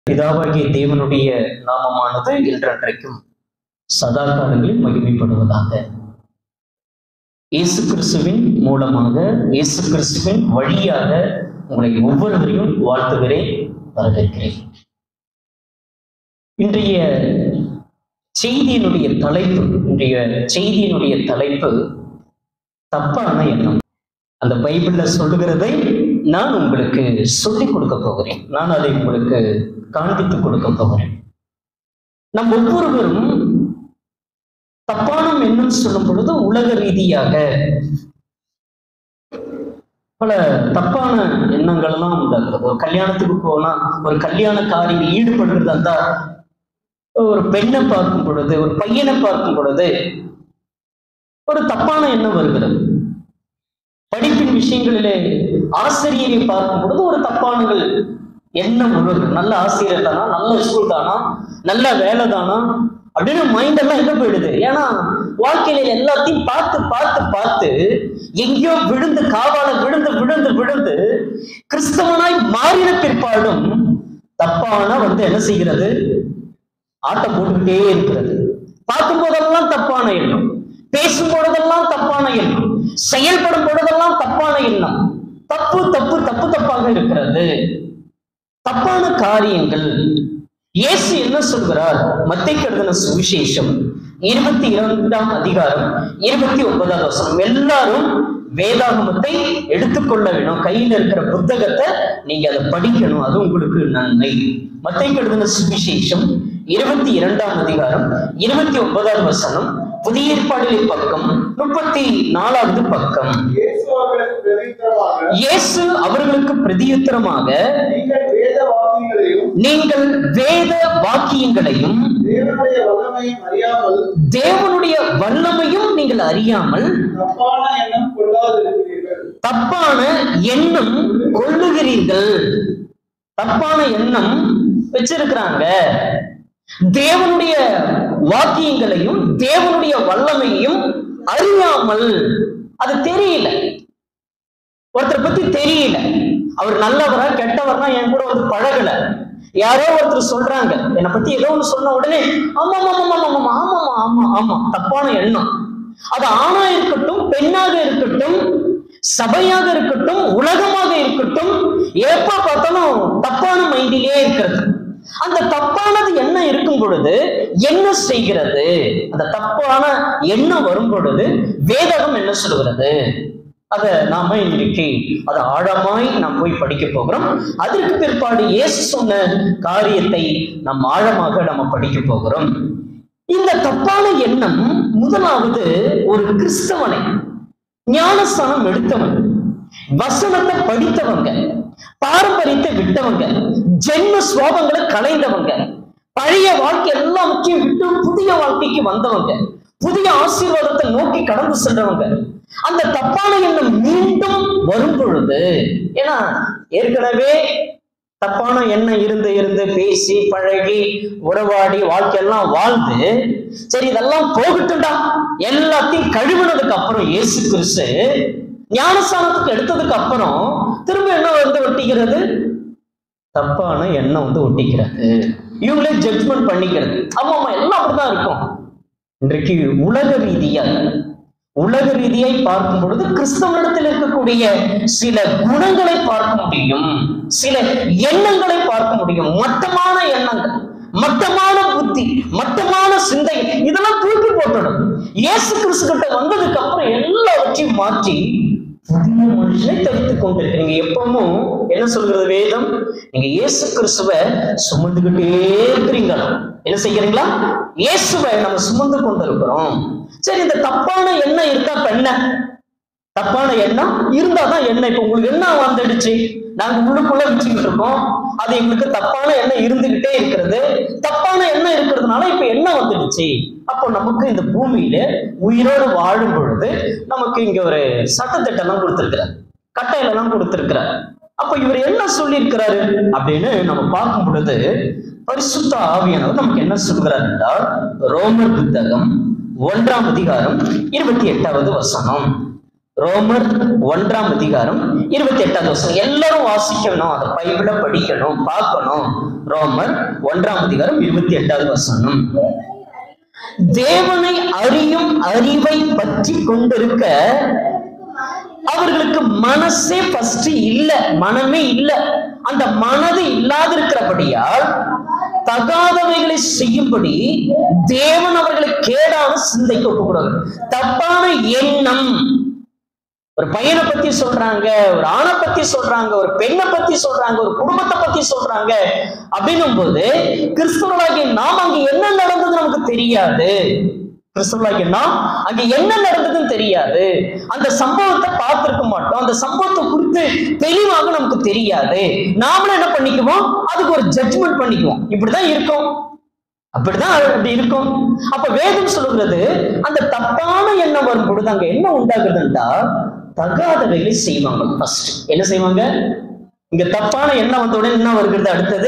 பிதாவாகிய தேவனுடைய நாமமானது என்றென்றைக்கும் சதா காலங்களில் மகிமைப்படுவதாக இயேசு கிறிஸ்துவின் மூலமாக இயேசு கிறிஸ்துவின் வழியாக உங்களை ஒவ்வொருவரையும் வாழ்த்துகிறேன் வரவேற்கிறேன் இன்றைய செய்தியினுடைய தலைப்பு இன்றைய செய்தியினுடைய தலைப்பு தப்பான எண்ணம் அந்த பைபிள்ல சொல்லுகிறதை நான் உங்களுக்கு சொல்லிக் கொடுக்க போகிறேன் நான் அதை உங்களுக்கு காண்பித்து கொடுக்க போகிறேன் நம் ஒவ்வொருவரும் தப்பான எண்ணம் சொல்லும் பொழுது உலக ரீதியாக பல தப்பான எண்ணங்கள் எல்லாம் உண்டாகிறது ஒரு கல்யாணத்துக்கு போனா ஒரு கல்யாண காரியம் ஈடுபடுறதா இருந்தா ஒரு பெண்ணை பார்க்கும் பொழுது ஒரு பையனை பார்க்கும் பொழுது ஒரு தப்பான எண்ணம் வருகிறது படிப்பின் விஷயங்களிலே ஆசிரியரை பார்க்கும் பொழுது ஒரு தப்பானங்கள் எண்ணம் வருகிறது நல்ல ஆசிரியர் தானா நல்ல ஸ்கூல் தானா நல்ல வேலை தானா அப்படின்னு மைண்ட் எல்லாம் எங்க போயிடுது ஏன்னா வாழ்க்கையில எல்லாத்தையும் பார்த்து பார்த்து பார்த்து எங்கேயோ விழுந்து காவால விழுந்து விழுந்து விழுந்து கிறிஸ்தவனாய் மாறின பிற்பாடும் தப்பான வந்து என்ன செய்கிறது ஆட்டம் போட்டுக்கிட்டே இருக்கிறது பார்க்கும் போதெல்லாம் தப்பான எண்ணம் பேசும் பொழுதெல்லாம் தப்பான எண்ணம் செயல்படும் பொழுதெல்லாம் தப்பான எண்ணம் தப்பு தப்பு தப்பு தப்பாக இருக்கிறது தப்பான காரியங்கள் இயேசு என்ன சொல்கிறார் மத்திய எழுதின சுவிசேஷம் இருபத்தி இரண்டாம் அதிகாரம் இருபத்தி ஒன்பதாவது வசனம் எல்லாரும் வேதாகமத்தை எடுத்துக்கொள்ள வேணும் கையில இருக்கிற புத்தகத்தை நீங்க அதை படிக்கணும் அது உங்களுக்கு நன்மை மத்திய எழுதின சுவிசேஷம் இருபத்தி இரண்டாம் அதிகாரம் இருபத்தி ஒன்பதாவது வசனம் புதிய ஏற்பாடில் பக்கம் முப்பத்தி நாலாவது பக்கம் இயேசு அவர்களுக்கு பிரதியுத்தரமாக, இயேசு அவர்களுக்கு பிரதியுத்தரமாக நீங்கள் வேத வாக்கியங்களையும் நீங்கள் வேத வாக்கியங்களையும் தேவனுடைய வல்லமையும் அறியாமல் தேவனுடைய வல்லமையும் நீங்கள் அறியாமல் தப்பான எண்ணம் கொள்ளாதிருக்கிறீர்கள் தப்பான எண்ணம் கொள்ளுகிறீர்கள் தப்பான எண்ணம் வச்சிருக்கிறாங்க தேவனுடைய வாக்கியங்களையும் தேவனுடைய வல்லமையும் அறியாமல் அது தெரியல ஒருத்தரை பத்தி தெரியல அவர் நல்லவரா கெட்டவரா என் கூட வந்து பழகல யாரோ ஒருத்தர் சொல்றாங்க என்னை பத்தி ஏதோ ஒண்ணு சொன்ன உடனே ஆமா ஆமா ஆமா ஆமா ஆமா ஆமா ஆமா ஆமா தப்பான எண்ணம் அது ஆணா இருக்கட்டும் பெண்ணாக இருக்கட்டும் சபையாக இருக்கட்டும் உலகமாக இருக்கட்டும் எப்ப பார்த்தாலும் தப்பான மைண்டிலே இருக்கிறது அந்த தப்பானது என்ன இருக்கும் பொழுது என்ன செய்கிறது அந்த தப்பான எண்ணம் வரும் பொழுது வேதகம் என்ன சொல்கிறது அத நாம இன்னைக்கு அதை ஆழமாய் நாம் போய் படிக்க போகிறோம் அதற்கு பிற்பாடு இயேசு சொன்ன காரியத்தை நாம் ஆழமாக நம்ம படிக்க போகிறோம் இந்த தப்பான எண்ணம் முதலாவது ஒரு கிறிஸ்தவனை ஞானஸ்தானம் எடுத்தவன் வசனத்தை படித்தவங்க பாரம்பரியத்தை விட்டவங்க ஜென்ம சுவாபங்களை கலைந்தவங்க பழைய வாழ்க்கை எல்லாத்தையும் விட்டு புதிய வாழ்க்கைக்கு வந்தவங்க புதிய ஆசீர்வாதத்தை நோக்கி கடந்து சென்றவங்க அந்த தப்பான எண்ணம் மீண்டும் வரும் பொழுது ஏன்னா ஏற்கனவே தப்பான எண்ணம் இருந்து இருந்து பேசி பழகி உறவாடி வாழ்க்கையெல்லாம் வாழ்ந்து சரி இதெல்லாம் போகட்டும்டா எல்லாத்தையும் கழுவினதுக்கு அப்புறம் இயேசு கிறிஸ்து ஞானஸ்தானத்துக்கு எடுத்ததுக்கு அப்புறம் திரும்ப என்ன வந்து ஒட்டிக்கிறது தப்பான எண்ணம் வந்து ஒட்டிக்கிறது இவங்களே ஜட்ஜ்மெண்ட் பண்ணிக்கிறது ஆமா ஆமா எல்லாம் அப்படிதான் இருக்கும் இன்றைக்கு உலக ரீதியா உலக ரீதியாய் பார்க்கும் பொழுது கிறிஸ்தவனிடத்தில் இருக்கக்கூடிய சில குணங்களை பார்க்க முடியும் சில எண்ணங்களை பார்க்க முடியும் மட்டமான எண்ணங்கள் மட்டமான புத்தி மட்டமான சிந்தை இதெல்லாம் தூக்கி போட்டுடும் இயேசு கிறிஸ்து கிட்ட வந்ததுக்கு அப்புறம் எல்லாவற்றையும் மாற்றி புதிய மனுஷனை தடுத்துக் கொண்டிருக்கிறீங்க எப்பவும் என்ன சொல்கிறது வேதம் நீங்க இயேசு கிறிஸ்துவ சுமந்துகிட்டே இருக்கிறீங்களா என்ன செய்யறீங்களா இயேசுவை நம்ம சுமந்து கொண்டிருக்கிறோம் சரி இந்த தப்பான எண்ணம் இருக்கா இப்ப என்ன தப்பான எண்ணம் இருந்தாதான் என்ன இப்ப உங்களுக்கு என்ன வந்துடுச்சு நாங்க உள்ளுக்குள்ள வச்சுக்கிட்டு இருக்கோம் அது எங்களுக்கு தப்பான எண்ணம் இருந்துகிட்டே இருக்கிறது தப்பான எண்ணம் இருக்கிறதுனால இப்ப என்ன வந்துடுச்சு அப்போ நமக்கு இந்த பூமியில உயிரோடு வாழும் பொழுது நமக்கு இங்க ஒரு சட்டத்திட்டம்லாம் கொடுத்திருக்கிறார் கட்டையிலலாம் கொடுத்திருக்கிறார் அப்ப இவர் என்ன சொல்லியிருக்கிறாரு அப்படின்னு நம்ம பார்க்கும் பொழுது பரிசுத்த ஆவியானவர் நமக்கு என்ன சொல்கிறார் என்றால் ரோமர் புத்தகம் ஒன்றாம் அதிகாரம் இருபத்தி எட்டாவது வசனம் ரோமர் ஒன்றாம் அதிகாரம் இருபத்தி எட்டாவது வருஷம் எல்லாரும் வாசிக்கணும் அதை பைபிள படிக்கணும் பார்க்கணும் ரோமர் ஒன்றாம் அதிகாரம் இருபத்தி எட்டாவது வசனம் தேவனை அறியும் அறிவை பற்றி கொண்டிருக்க அவர்களுக்கு மனசே ஃபர்ஸ்ட் இல்ல மனமே இல்ல அந்த மனது இல்லாதிருக்கிறபடியால் தகாதவைகளை செய்யும்படி தேவன் அவர்களை கேடான சிந்தைக்கு ஒப்புக்கூடாது தப்பான எண்ணம் ஒரு பையனை பத்தி சொல்றாங்க ஒரு ஆணை பத்தி சொல்றாங்க ஒரு பெண்ணை பத்தி சொல்றாங்க ஒரு குடும்பத்தை பத்தி சொல்றாங்க அப்படின்னும் போது கிறிஸ்தவர்களாகிய நாம் அங்க என்ன நடந்தது நமக்கு தெரியாது கிறிஸ்தவர்களாகிய நாம் அங்க என்ன நடந்ததுன்னு தெரியாது அந்த சம்பவத்தை பார்த்திருக்க மாட்டோம் அந்த சம்பவத்தை குறித்து தெளிவாக நமக்கு தெரியாது நாமளும் என்ன பண்ணிக்குவோம் அதுக்கு ஒரு ஜட்ஜ்மெண்ட் பண்ணிக்குவோம் இப்படிதான் இருக்கும் அப்படிதான் அது அப்படி இருக்கும் அப்ப வேதம் சொல்லுகிறது அந்த தப்பான எண்ணம் வரும் பொழுது அங்க என்ன உண்டாகுதுன்றா தகாதவைகளை செய்வாங்க ஃபர்ஸ்ட் என்ன செய்வாங்க இங்க தப்பான எண்ணம் வந்த உடனே என்ன வருகிறது அடுத்தது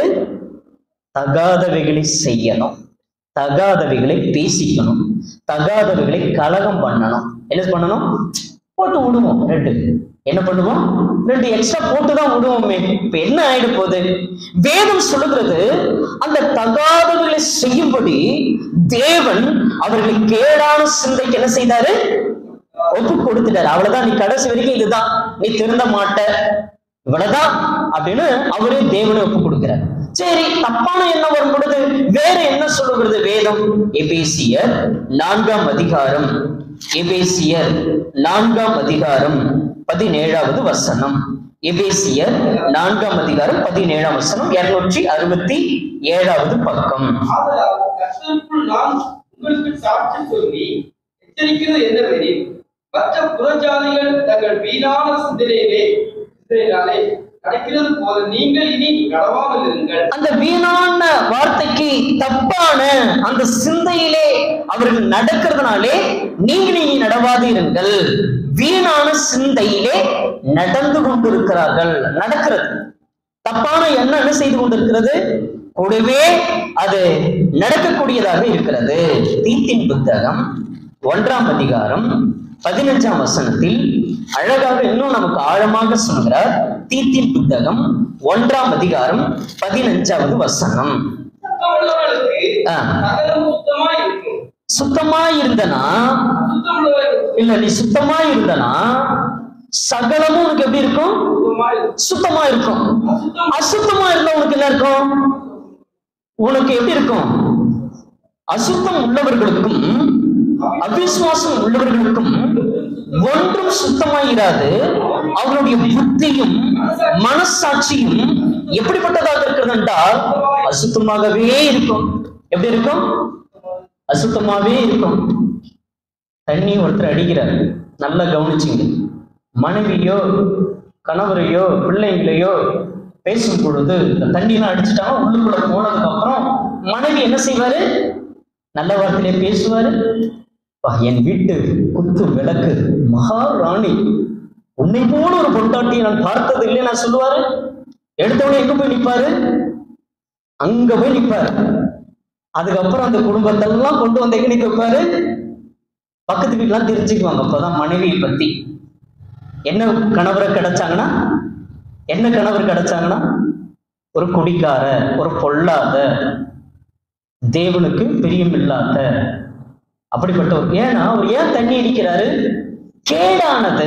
தகாதவைகளை செய்யணும் தகாதவைகளை பேசிக்கணும் தகாதவைகளை கலகம் பண்ணணும் என்ன பண்ணணும் போட்டு விடுவோம் ரெண்டு என்ன பண்ணுவோம் ரெண்டு எக்ஸ்ட்ரா போட்டு தான் விடுவோமே இப்ப என்ன ஆயிட போகுது வேதம் சொல்லுகிறது அந்த தகாதவைகளை செய்யும்படி தேவன் அவர்களை கேடான சிந்தைக்கு என்ன செய்தாரு ஒப்பு கொடுத்துட்டாரு அவ்வளவுதான் நீ கடைசி வரைக்கும் இதுதான் நீ திருந்த மாட்ட இவ்வளவுதான் அப்படின்னு அவரே தேவனை ஒப்பு கொடுக்கிறார் சரி தப்பான எண்ணம் வரும் பொழுது வேற என்ன சொல்லுகிறது வேதம் எபேசியர் நான்காம் அதிகாரம் எபேசியர் நான்காம் அதிகாரம் பதினேழாவது வசனம் எபேசியர் நான்காம் அதிகாரம் பதினேழாம் வசனம் இருநூற்றி அறுபத்தி ஏழாவது பக்கம் ஆதலால் கர்த்தருக்குள் நான் உங்களுக்கு சாட்சி சொல்லி எச்சரிக்கிறது என்னவெனில் மற்ற புறஜாதிகள் தங்கள் வீணான சிந்தனையிலே சிந்தனையினாலே நடக்கிறது போல நீங்கள் இனி நடவாமல் இருங்கள் அந்த வீணான வார்த்தைக்கு தப்பான அந்த சிந்தையிலே அவர்கள் நடக்கிறதுனாலே நீங்கள் இனி நடவாதீருங்கள் வீணான சிந்தையிலே நடந்து கொண்டிருக்கிறார்கள் நடக்கிறது தப்பான எண்ணம் என்ன செய்து கொண்டிருக்கிறது கூடவே அது நடக்கக்கூடியதாக இருக்கிறது தீத்தின் புத்தகம் ஒன்றாம் அதிகாரம் பதினஞ்சாம் வசனத்தில் அழகாக இன்னும் நமக்கு ஆழமாக சொல்கிறார் தீத்தின் புத்தகம் ஒன்றாம் அதிகாரம் பதினஞ்சாவது வசனம் சுத்தமுள்ளவர்களுக்கு ஆ. சகலம் சுத்தமாய் இருக்கும் சுத்தமா இருந்தனா சுத்தமுள்ளவர்களுக்கு இல்ல நீ சுத்தமா இருந்தனா சகலமும் உனக்கு எப்படி இருக்கும் சுத்தமாய் இருக்கும் சுத்தமா இருக்கும் அசுத்தம் அசுத்தமா இருந்தா உனக்கு என்ன இருக்கும் உனக்கு எப்படி இருக்கும் அசுத்தம் உள்ளவர்களுக்கும் அவிசுவாசம் உள்ளவர்களுக்கும் ஒன்றும் சுத்தமாயிராது அவருடைய புத்தியும் மனசாட்சியும் எப்படிப்பட்டதாக இருக்கிறது என்றால் அசுத்தமாகவே இருக்கும் எப்படி இருக்கும் அசுத்தமாவே இருக்கும் தண்ணி ஒருத்தர் அடிக்கிறார் நல்லா கவனிச்சுங்க மனைவியோ கணவரையோ பிள்ளைங்களையோ பேசும் பொழுது இந்த தண்ணிலாம் அடிச்சுட்டாங்க உள்ளுக்குள்ள போனதுக்கு அப்புறம் மனைவி என்ன செய்வாரு நல்ல வார்த்தையிலே பேசுவாரு "பா, என் வீட்டு குத்து விளக்கு மகாராணி உன்னை போல ஒரு பொண்டாட்டியை நான் பார்த்தது இல்லை நான் சொல்லுவாரு எடுத்தவொடனே எங்க போய் நிப்பாரு அங்க போய் நிப்பாரு அதுக்கப்புறம் அந்த குடும்பத்தெல்லாம் கொண்டு வந்து எங்க நிக்க வைப்பாரு பக்கத்து வீட்டுலாம் தெரிஞ்சுக்குவாங்க அப்பதான் மனைவியை பத்தி என்ன கணவரை கிடைச்சாங்கன்னா என்ன கணவர் கிடைச்சாங்கன்னா ஒரு குடிக்கார ஒரு பொல்லாத தேவனுக்கு பிரியமில்லாத அப்படிப்பட்டவர் ஏன்னா அவர் ஏன் தண்ணி அடிக்கிறாரு கேடானது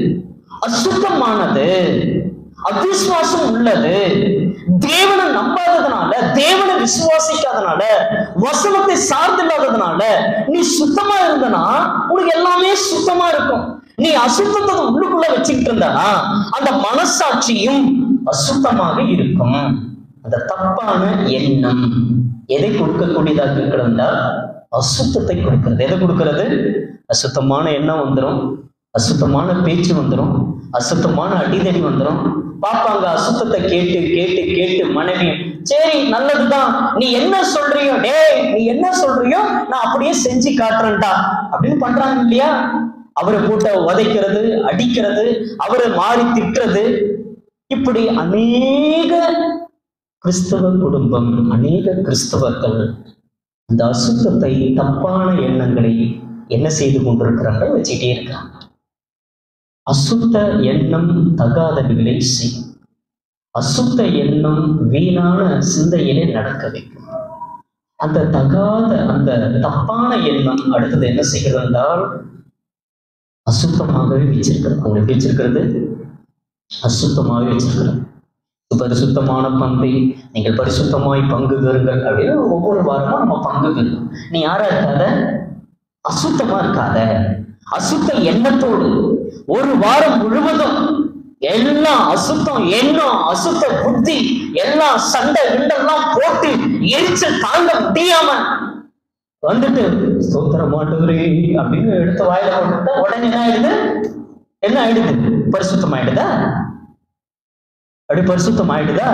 அசுத்தமானது அவிசுவாசம் உள்ளது தேவனை நம்பாததுனால தேவனை விசுவாசிக்காதனால வசனத்தை சார்ந்தில்லாததுனால நீ சுத்தமா இருந்தனா உனக்கு எல்லாமே சுத்தமா இருக்கும் நீ அசுத்தத்தை உள்ளுக்குள்ள வச்சுக்கிட்டு இருந்தானா அந்த மனசாட்சியும் அசுத்தமாக இருக்கும் அந்த தப்பான எண்ணம் எதை கொடுக்கக்கூடியதாக இருக்கிறது என்றால் அசுத்தத்தை கொடுக்கிறது எதை கொடுக்கிறது அசுத்தமான எண்ணம் வந்துடும் அசுத்தமான பேச்சு வந்துடும் அசுத்தமான அடிதடி வந்துடும் பாப்பாங்க அசுத்தத்தை கேட்டு கேட்டு கேட்டு மனைவி சரி நல்லதுதான் நீ என்ன சொல்றியோ டேய் நீ என்ன சொல்றியோ நான் அப்படியே செஞ்சு காட்டுறேன்டா அப்படின்னு பண்றாங்க இல்லையா அவரை போட்டு உதைக்கிறது அடிக்கிறது அவரை மாறி திட்டுறது இப்படி அநேக கிறிஸ்தவ குடும்பம் அநேக கிறிஸ்தவர்கள் இந்த அசுத்தத்தை தப்பான எண்ணங்களை என்ன செய்து கொண்டிருக்கிறாங்க வச்சுட்டே இருக்காங்க அசுத்த எண்ணம் தகாதவைகளை செய்யும் அசுத்த எண்ணம் வீணான சிந்தையிலே நடக்க வைக்கும் அந்த தகாத அந்த தப்பான எண்ணம் அடுத்தது என்ன செய்கிறது என்றால் அசுத்தமாகவே வச்சிருக்கிறது அவங்க எப்படி வச்சிருக்கிறது அசுத்தமாகவே வச்சிருக்கிறது இது பரிசுத்தமான பந்தை நீங்கள் பரிசுத்தமாய் பங்கு பெறுங்கள் அப்படின்னு ஒவ்வொரு வாரமும் நம்ம பங்கு பெறும் நீ யாரா இருக்காத அசுத்தமா இருக்காத அசுத்த எண்ணத்தோடு ஒரு வாரம் முழுவதும் எல்லாம் அசுத்தம் எண்ணம் அசுத்த புத்தி எல்லாம் சண்டை விண்டெல்லாம் போட்டு எரிச்சல் தாங்க முடியாம வந்துட்டு ஸ்தோத்திர மாட்டவரே அப்படின்னு எடுத்து வாயில போட்டுட்டா உடனே என்ன ஆயிடுது என்ன ஆயிடுது பரிசுத்தம் ஆயிடுதா அப்படி பரிசுத்தம் ஆயிடுதா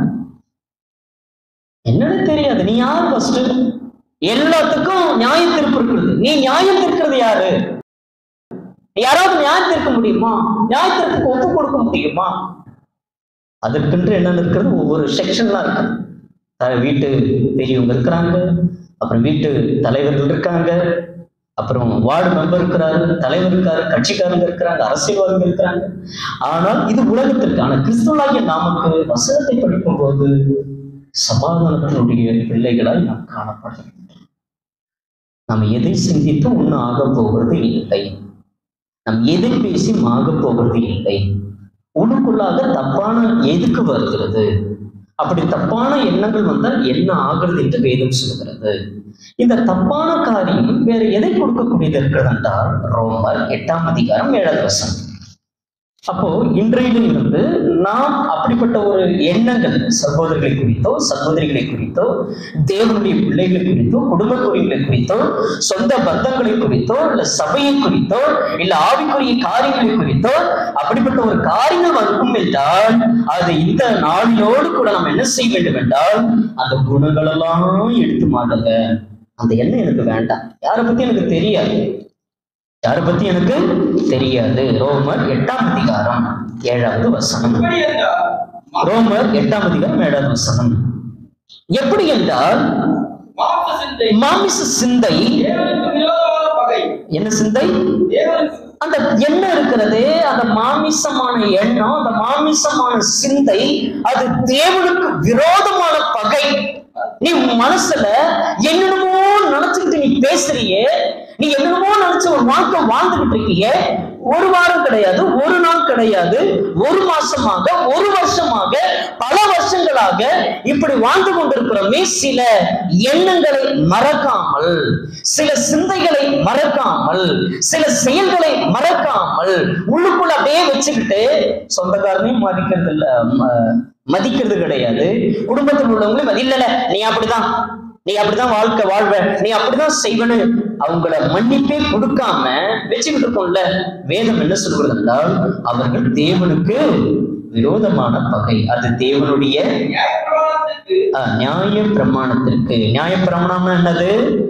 என்னன்னு தெரியாது நீ யார் ஃபர்ஸ்ட் எல்லாத்துக்கும் நியாயம் தீர்ப்பு இருக்குது நீ நியாயம் தீர்க்கிறது யாரு யாராவது நியாயம் தீர்க்க முடியுமா நியாயத்திற்கு ஒப்பு கொடுக்க முடியுமா அதற்கென்று என்னென்ன இருக்கிறது ஒவ்வொரு செக்ஷன்லாம் இருக்கு அஹ் வீட்டு பெரியவங்க இருக்கிறாங்க அப்புறம் வீட்டு தலைவர்கள் இருக்காங்க அப்புறம் வார்டு மெம்பர் இருக்கிறாரு தலைவர் இருக்காரு கட்சிக்காரங்க இருக்கிறாங்க அரசியல்வாதிகள் இருக்கிறாங்க ஆனால் இது உலகத்திற்கு ஆனா கிறிஸ்துவலாகிய நமக்கு வசனத்தை படிக்கும் போது சமாதானத்தினுடைய பிள்ளைகளாய் நாம் காணப்படுகிறோம் நாம் எதை சிந்தித்து ஒன்றும் ஆக போகிறது இல்லை நாம் எதை பேசி ஆக போகிறது இல்லை உனக்குள்ளாக தப்பான எதுக்கு வருகிறது அப்படி தப்பான எண்ணங்கள் வந்தால் என்ன ஆகிறது என்று வேதம் சொல்கிறது இந்த தப்பான காரியம் வேற எதை கொடுக்கக்கூடியது இருக்கிறது என்றால் ரோமர் எட்டாம் அதிகாரம் ஏழாவது வசனம் அப்போ இன்றையிலும் இருந்து நாம் அப்படிப்பட்ட ஒரு எண்ணங்கள் சகோதரர்களை குறித்தோ சகோதரிகளை குறித்தோ தேவனுடைய பிள்ளைகளை குறித்தோ குடும்ப குறிகளை குறித்தோ சொந்த பந்தங்களை குறித்தோ இல்ல சபையை குறித்தோ இல்ல ஆவிக்குரிய காரியங்களை குறித்தோ அப்படிப்பட்ட ஒரு காரியங்கள் இருக்கும் என்றால் அது இந்த நாளிலோடு கூட நாம் என்ன செய்ய வேண்டும் என்றால் அந்த குணங்கள் எல்லாம் எடுத்து மாட்டுங்க அந்த எண்ணம் எனக்கு வேண்டாம் யாரை பத்தி எனக்கு தெரியாது யாரை பத்தி எனக்கு தெரியாது ரோமர் எட்டாம் அதிகாரம் ஏழாவது வசனம் எப்படி என்றால் ரோமர் எட்டாம் அதிகாரம் ஏழாவது வசனம் எப்படி என்றால் மாம்ச சிந்தை மாமிச சிந்தை தேவனுக்கு விரோதமான பகை என்ன சிந்தை தேவனுக்கு அந்த எண்ணம் இருக்கிறதே அந்த மாமிசமான எண்ணம் அந்த மாமிசமான சிந்தை அது தேவனுக்கு விரோதமான பகை நீ உன் மனசுல என்னென்னமோ நினைச்சுக்கிட்டு நீ பேசுறியே நீ என்னென்னமோ நினைச்சு ஒரு வாழ்க்கை வாழ்ந்துகிட்டு இருக்கியே ஒரு வாரம் கிடையாது ஒரு நாள் கிடையாது ஒரு மாசமாக ஒரு வருஷமாக பல வருஷங்களாக இப்படி வாழ்ந்து கொண்டிருக்கிறோமே சில எண்ணங்களை மறக்காமல் சில சிந்தைகளை மறக்காமல் சில செயல்களை மறக்காமல் உள்ளுக்குள்ள அப்படியே வச்சுக்கிட்டு சொந்தக்காரனையும் மதிக்கிறது இல்ல ம- மதிக்கிறது கிடையாது குடும்பத்தில் உள்ளவங்களையும் மதி- இல்ல இல்ல நீ அப்படிதான் நீ அப்படிதான் வாழ்க்கை வாழ்வ நீ அப்படிதான் செய்வனு அவங்கள மன்னிப்பே கொடுக்காம வச்சுக்கிட்டு இருக்கோம்ல வேதம் என்ன சொல்கிறது என்றால் அவர்கள் தேவனுக்கு விரோதமான பகை அது தேவனுடைய நியாயப்பிரமாணத்திற்கு அஹ், நியாய பிரமாணத்திற்கு நியாய பிரமாணம்னா என்னது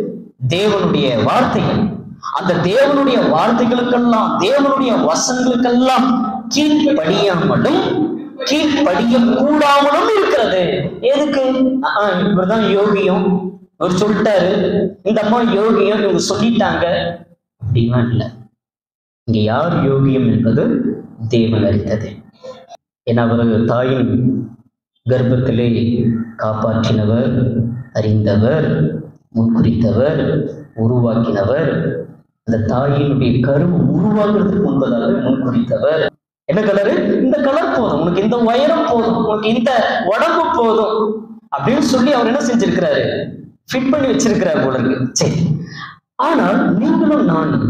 தேவனுடைய வார்த்தைகள் அந்த தேவனுடைய வார்த்தைகளுக்கெல்லாம் தேவனுடைய வசங்களுக்கெல்லாம் கீழ்ப்படியாமலும் கீழ்ப்படிய கூடாமலும் இருக்கிறது எதுக்கு அஹ், இவர்தான் யோகியம் அவர் சொல்லிட்டாரு இந்த அம்மா யோகியம் இவங்க சொல்லிட்டாங்க அப்படிலாம் இல்லை இங்க யார் யோகியம் என்பது தேவன் அறிந்தது ஏன்னா அவர் தாயின் கர்ப்பத்திலே காப்பாற்றினவர் அறிந்தவர் முன்குறித்தவர் உருவாக்கினவர் அந்த தாயினுடைய கருவு உருவாக்குறதுக்கு முன்பதாக முன்குறித்தவர் என்ன கலரு இந்த கலர் போதும் உனக்கு இந்த உயரம் போதும் உனக்கு இந்த உடம்பு போதும் அப்படின்னு சொல்லி அவர் என்ன செஞ்சிருக்கிறாரு ஃபிட் பண்ணி வச்சிருக்கிறார் போல இருக்கு சரி ஆனால் நீங்களும் நானும்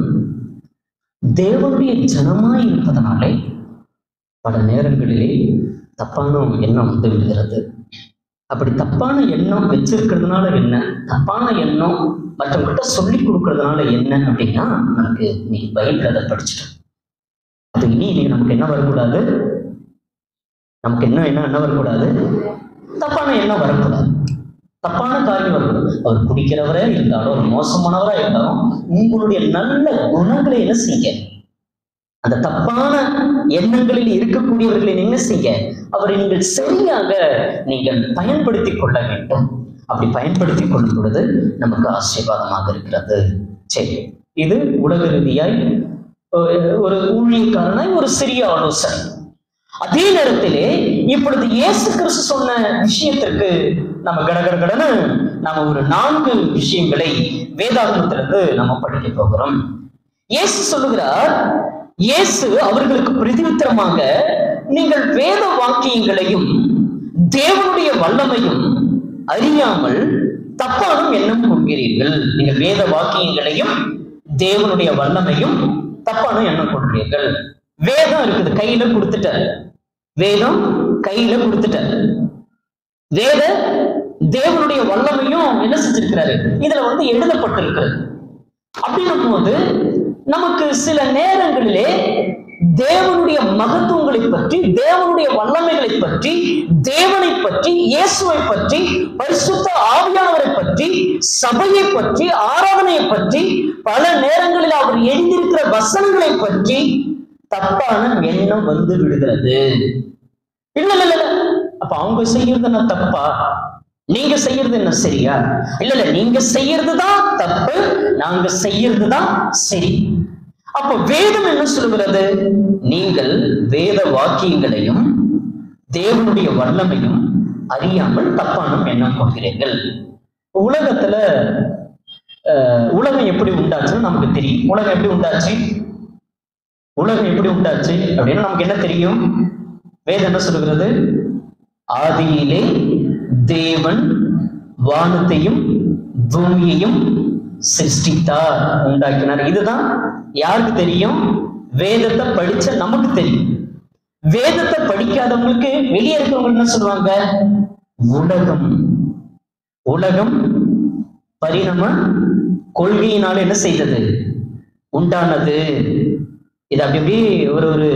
தேவனுடைய ஜனமாய் இருப்பதனாலே பல நேரங்களிலே தப்பான எண்ணம் வந்து விடுகிறது அப்படி தப்பான எண்ணம் வச்சிருக்கிறதுனால என்ன தப்பான எண்ணம் மற்றவங்ககிட்ட சொல்லி கொடுக்கறதுனால என்ன அப்படின்னா நமக்கு இன்னைக்கு பைபிள் அதை படிச்சிட்டோம் அது இனி இன்னைக்கு நமக்கு என்ன வரக்கூடாது நமக்கு என்ன என்ன என்ன வரக்கூடாது தப்பான எண்ணம் வரக்கூடாது தப்பான காரியம் வரக்கூடாது அவர் குடிக்கிறவரே இருந்தாலும் ஒரு மோசமானவரா இருந்தாலும் உங்களுடைய நல்ல குணங்களை என்ன செய்ய அந்த தப்பான எண்ணங்களில் இருக்கக்கூடியவர்களை என்ன செய்ய அவரை நீங்கள் சரியாக நீங்கள் பயன்படுத்திக் கொள்ள வேண்டும் அப்படி பயன்படுத்திக் கொள்ளும் பொழுது நமக்கு ஆசீர்வாதமாக இருக்கிறது சரி இது உலக ரீதியாய் ஒரு- ஒரு ஊழியக்காரனாய் ஒரு சிறிய ஆலோசனை அதே நேரத்திலே இப்பொழுது இயேசு கிறிஸ்து சொன்ன விஷயத்திற்கு நம்ம கடகட கடன்னு நாம ஒரு நான்கு விஷயங்களை வேதாகமத்திலிருந்து நம்ம படிக்க போகிறோம் இயேசு சொல்லுகிறார் இயேசு அவர்களுக்கு பிரதியுத்தரமாக நீங்கள் வேத வாக்கியங்களையும் தேவனுடைய வல்லமையும் அறியாமல் தப்பானும் எண்ணம் கொள்கிறீர்கள் நீங்கள் வேத வாக்கியங்களையும் தேவனுடைய வல்லமையும் தப்பானும் எண்ணம் கொள்கிறீர்கள் வேதம் இருக்குது கையில கொடுத்துட்டார் வேதம் கையில கொடுத்துட்டார் வேத தேவனுடைய வல்லமையும் என்ன செஞ்சிருக்கிறாரு இதுல வந்து எழுதப்பட்டிருக்கிறது அப்படின்னும் போது நமக்கு சில நேரங்களிலே தேவனுடைய மகத்துவங்களை பற்றி தேவனுடைய வல்லமைகளை பற்றி தேவனை பற்றி இயேசுவை பற்றி பரிசுத்த ஆவியானவரை பற்றி சபையை பற்றி ஆராதனையை பற்றி பல நேரங்களில் அவர் எழுதியிருக்கிற வசனங்களை பற்றி தப்பான எண்ணம் வந்து விடுகிறது இல்ல இல்ல இல்ல அப்ப அவங்க செய்யறது என்ன தப்பா நீங்க செய்யறது என்ன சரியா இல்ல இல்ல நீங்க செய்யறது தான் தப்பு நாங்க செய்யறது தான் சரி அப்ப வேதம் என்ன சொல்கிறது நீங்கள் வேத வாக்கியங்களையும் தேவனுடைய வல்லமையும் அறியாமல் தப்பான எண்ணம் கொள்கிறீர்கள் உலகத்துல அஹ், உலகம் எப்படி உண்டாச்சுன்னு நமக்கு தெரியும் உலகம் எப்படி உண்டாச்சு உலகம் எப்படி உண்டாச்சு அப்படின்னு நமக்கு என்ன தெரியும் வேதம் என்ன சொல்கிறது ஆதியிலே தேவன் வானத்தையும் பூமியையும் சிருஷ்டித்தார் உண்டாக்கினார் இதுதான் யாருக்கு தெரியும் வேதத்தை படிச்ச நமக்கு தெரியும் வேதத்தை படிக்காதவங்களுக்கு வெளியே இருக்கவங்க என்ன சொல்லுவாங்க உலகம் உலகம் பரிணாம கொள்கையினால என்ன செய்தது உண்டானது இது அப்படி அப்படி ஒரு ஒரு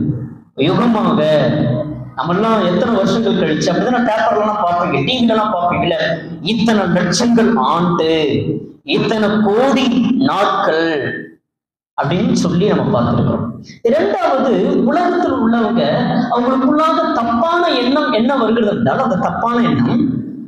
யுகமாக நம்மெல்லாம் எத்தனை வருஷங்கள் கழிச்சு அப்படிதான் பேப்பர்லாம் பார்ப்பீங்க டிவிலலாம் பார்ப்பீங்கல்ல இத்தனை லட்சங்கள் ஆண்டு இத்தனை கோடி நாட்கள் அப்படின்னு சொல்லி நம்ம பார்த்துருக்கோம் இரண்டாவது உலகத்தில் உள்ளவங்க அவங்களுக்குள்ளாக தப்பான எண்ணம் என்ன வருகிறது என்றால் அந்த தப்பான எண்ணம்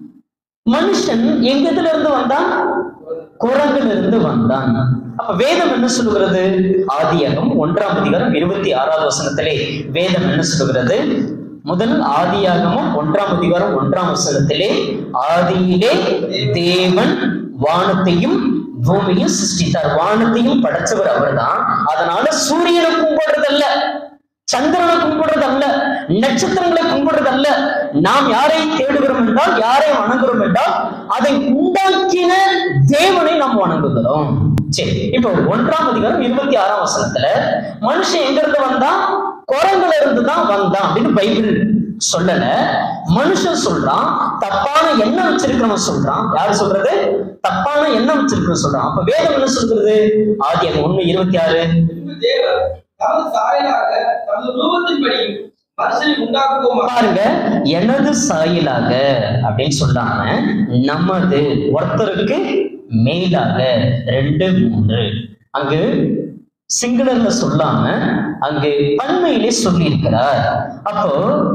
மனுஷன் எங்கதுல இருந்து வந்தான் குரங்குல இருந்து வந்தான் அப்ப வேதம் என்ன சொல்லுகிறது ஆதியாகம் ஒன்றாம் அதிகாரம் இருபத்தி ஆறாவது வசனத்திலே வேதம் என்ன சொல்லுகிறது முதல் ஆதியாகமும் ஒன்றாம் அதிகாரம் ஒன்றாம் வசனத்திலே ஆதியிலே தேவன் வானத்தையும் பூமியும் சிருஷ்டித்தார் வானத்தையும் படைச்சவர் அவர்தான் அதனால சூரியனை கும்பிடுறதல்ல சந்திரனை கும்பிடுறது அல்ல நட்சத்திரங்களை கும்பிடுறது அல்ல நாம் யாரை தேடுகிறோம் என்றால் யாரை வணங்குகிறோம் என்றால் அதை உண்டாக்கின தேவனை நாம் வணங்குகிறோம் சரி இப்போ ஒன்றாம் அதிகாரம் இருபத்தி ஆறாம் வசனத்துல மனுஷன் எங்க இருந்து வந்தான் குரங்குல இருந்து தான் வந்தான் அப்படின்னு பைபிள் சொல்லல மனுஷன் சொல்றான் தப்பான எண்ணம் வச்சிருக்கிறவன் சொல்றான் யாரு சொல்றது தப்பான எண்ணம் வச்சிருக்கிறவன் சொல்றான் அப்ப வேதம் என்ன சொல்றது ஆதியாகம் ஒண்ணு இருபத்தி ஆறு பின்பு தேவன் தமது சாயலாக தமது ரூபத்தின்படி மனுஷனை உண்டாக்குவோமா பாருங்க எனது சாயலாக அப்படின்னு சொல்லாம நமது ஒருத்தருக்கு மேலாக ரெண்டு மூன்று அங்கு சிங்களர்ல சொல்லாம அங்கு பன்மையிலே சொல்லியிருக்கிறார் அப்போ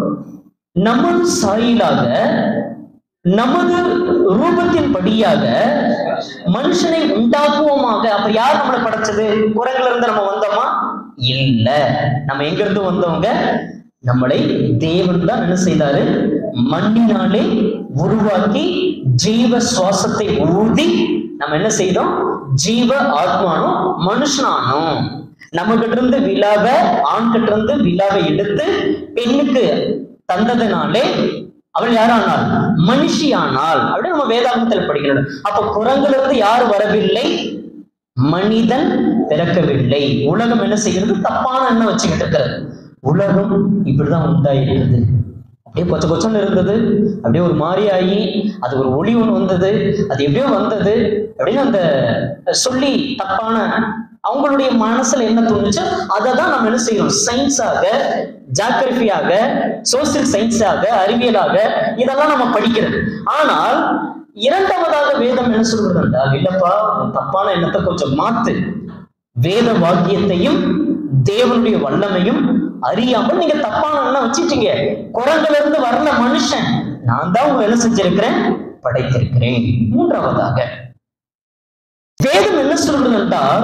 நமது சாயலாக நமது ரூபத்தின் படியாக மனுஷனை உண்டாக்குவோமாக அப்ப யார் நம்மளை படைச்சது குரங்குல இருந்து நம்ம வந்தோமா இல்ல நம்ம எங்க இருந்து வந்தவங்க நம்மளை தேவன் தான் என்ன செய்தாரு மண்ணினாலே உருவாக்கி ஜீவ சுவாசத்தை ஊதி நம்ம என்ன செய்தோம் ஜீவ ஆத்மானும் மனுஷனானோம் நம்ம கிட்ட இருந்து விழாவ ஆண் கிட்ட இருந்து விழாவை எடுத்து பெண்ணுக்கு தந்ததுனாலே அவள் யாரானால் மனுஷியானால் அப்படின்னு நம்ம வேதாகமத்தில் படிக்கிறோம் அப்ப குரங்குல இருந்து யார் வரவில்லை மனிதன் பிறக்கவில்லை உலகம் என்ன செய்கிறது தப்பான எண்ணம் வச்சுக்கிட்டு இருக்கிறது உலகம் இப்படிதான் உண்டாயிருக்குது அப்படியே கொச்ச கொச்சன்னு இருந்தது அப்படியே ஒரு மாதிரி ஆகி அது ஒரு ஒளி ஒன்று வந்தது அது எப்படியோ வந்தது அப்படின்னு அந்த சொல்லி தப்பான அவங்களுடைய மனசுல என்ன தோணுச்சோ அதை தான் நம்ம என்ன செய்யறோம் சயின்ஸாக ஜாகிரபியாக சோசியல் சயின்ஸாக அறிவியலாக இதெல்லாம் நம்ம படிக்கிறது ஆனால் இரண்டாவதாக வேதம் என்ன சொல்றது என்றால் இல்லப்பா உன் தப்பான எண்ணத்தை கொஞ்சம் மாத்து வேத வாக்கியத்தையும் தேவனுடைய வல்லமையும் அறியாமல் நீங்க தப்பான எண்ணம் வச்சிட்டீங்க குரங்குல இருந்து வரல மனுஷன் நான் தான் உங்களை என்ன செஞ்சிருக்கிறேன் படைத்திருக்கிறேன் மூன்றாவதாக வேதம் என்ன சொல்றது என்றால்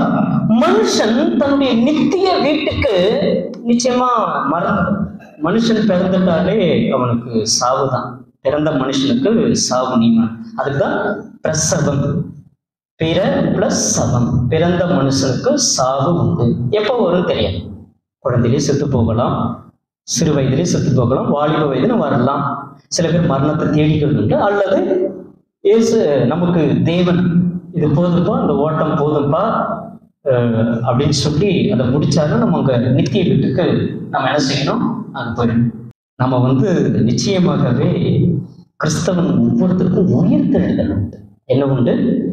மனுஷன் தன்னுடைய நித்திய வீட்டுக்கு நிச்சயமா மறந்து மனுஷன் பிறந்துட்டாலே அவனுக்கு சாவுதான் பிறந்த மனுஷனுக்கு சாவு நீமன் அதுக்குதான் பிரசவம் பிற பிளஸ் சவம் பிறந்த மனுஷனுக்கு சாவு உண்டு எப்போ வரும் தெரியாது குழந்தையிலே செத்து போகலாம் சிறு வயதிலே செத்து போகலாம் வாலிப வயதுல வரலாம் சில பேர் மரணத்தை தேடிக்கிறது உண்டு அல்லது இயேசு நமக்கு தேவன் இது போதும்பா அந்த ஓட்டம் போதும்பா அஹ், அப்படின்னு சொல்லி அதை முடிச்சாலும் நம்ம அங்க நித்திய வீட்டுக்கு நம்ம என்ன செய்யணும் அங்க போயிடணும் நம்ம வந்து நிச்சயமாகவே கிறிஸ்தவன் ஒவ்வொருத்தருக்கும் உயிர்த்தெழுதல் உண்டு என்ன உண்டு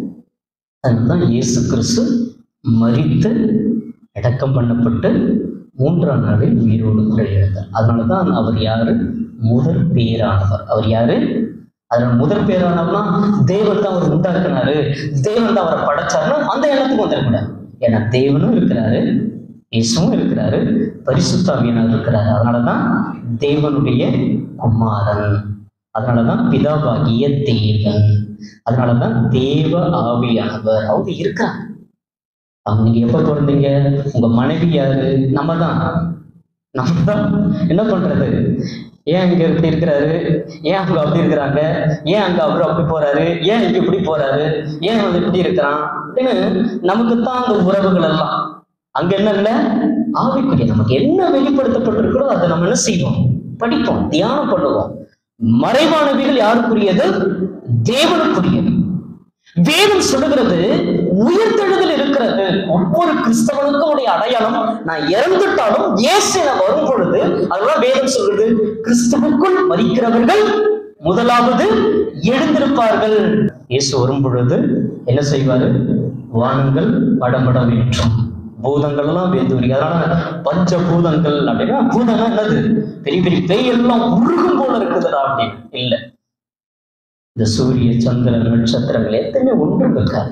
அதுதான் இயேசு கிறிஸ்து மரித்து அடக்கம் பண்ணப்பட்டு மூன்றாம் நாளில் உயிரோடு கூட எழுந்தார் அதனால தான் அவர் யாரு முதற் பேரானவர் அவர் யாரு அதனால முதற் பேரானவர்னா தேவன் தான் அவர் உண்டாக்குனாரு தேவன் தான் அவரை படைச்சாருன்னா அந்த எண்ணத்துக்கு வந்துடக்கூடாது ஏன்னா தேவனும் இருக்கிறாரு இயேசுவும் இருக்கிறாரு பரிசுத்தாவியனர் இருக்கிறாரு அதனாலதான் தேவனுடைய குமாரன் அதனாலதான் பிதாவாகிய தேவன் அதனாலதான் தேவ ஆவியானவர் அவங்க இருக்காங்க அவங்க நீங்க எப்ப பிறந்தீங்க உங்க மனைவி யாரு நம்ம தான் நம்ம தான் என்ன பண்றது ஏன் இங்க இப்படி இருக்கிறாரு ஏன் அவங்க அப்படி இருக்கிறாங்க ஏன் அங்க அவரு அப்படி போறாரு ஏன் இங்க இப்படி போறாரு ஏன் வந்து இப்படி இருக்கிறான் அப்படின்னு நமக்கு தான் அந்த உறவுகள் எல்லாம் அங்க என்ன இல்ல ஆவிக்குரிய நமக்கு என்ன வெளிப்படுத்தப்பட்டிருக்கிறோ அதை நம்ம என்ன செய்வோம் படிப்போம் தியானம் பண்ணுவோம் மறைவானவைகள் யாருக்குரியது தேவனுக்குரியது வேதம் சொல்லுகிறது உயிர்த்தெழுதல் இருக்கிறது ஒவ்வொரு கிறிஸ்தவனுக்கும் உடைய அடையாளம் நான் இறந்துட்டாலும் இயேசு என வரும் பொழுது அதுதான் வேதம் சொல்லுது கிறிஸ்துவுக்குள் மறிக்கிறவர்கள் முதலாவது எழுந்திருப்பார்கள் இயேசு வரும் பொழுது என்ன செய்வாரு வானங்கள் படபடம் ஏற்றும் பூதங்கள் எல்லாம் வேந்து அதனால பஞ்ச பூதங்கள் அப்படின்னா பூதம்னா என்னது பெரிய பெரிய பேய் எல்லாம் உருகும் போல இருக்குதுடா அப்படின்னு இல்லை இந்த சூரிய சந்திரன் நட்சத்திரங்கள் எத்தனை ஒன்று இருக்காது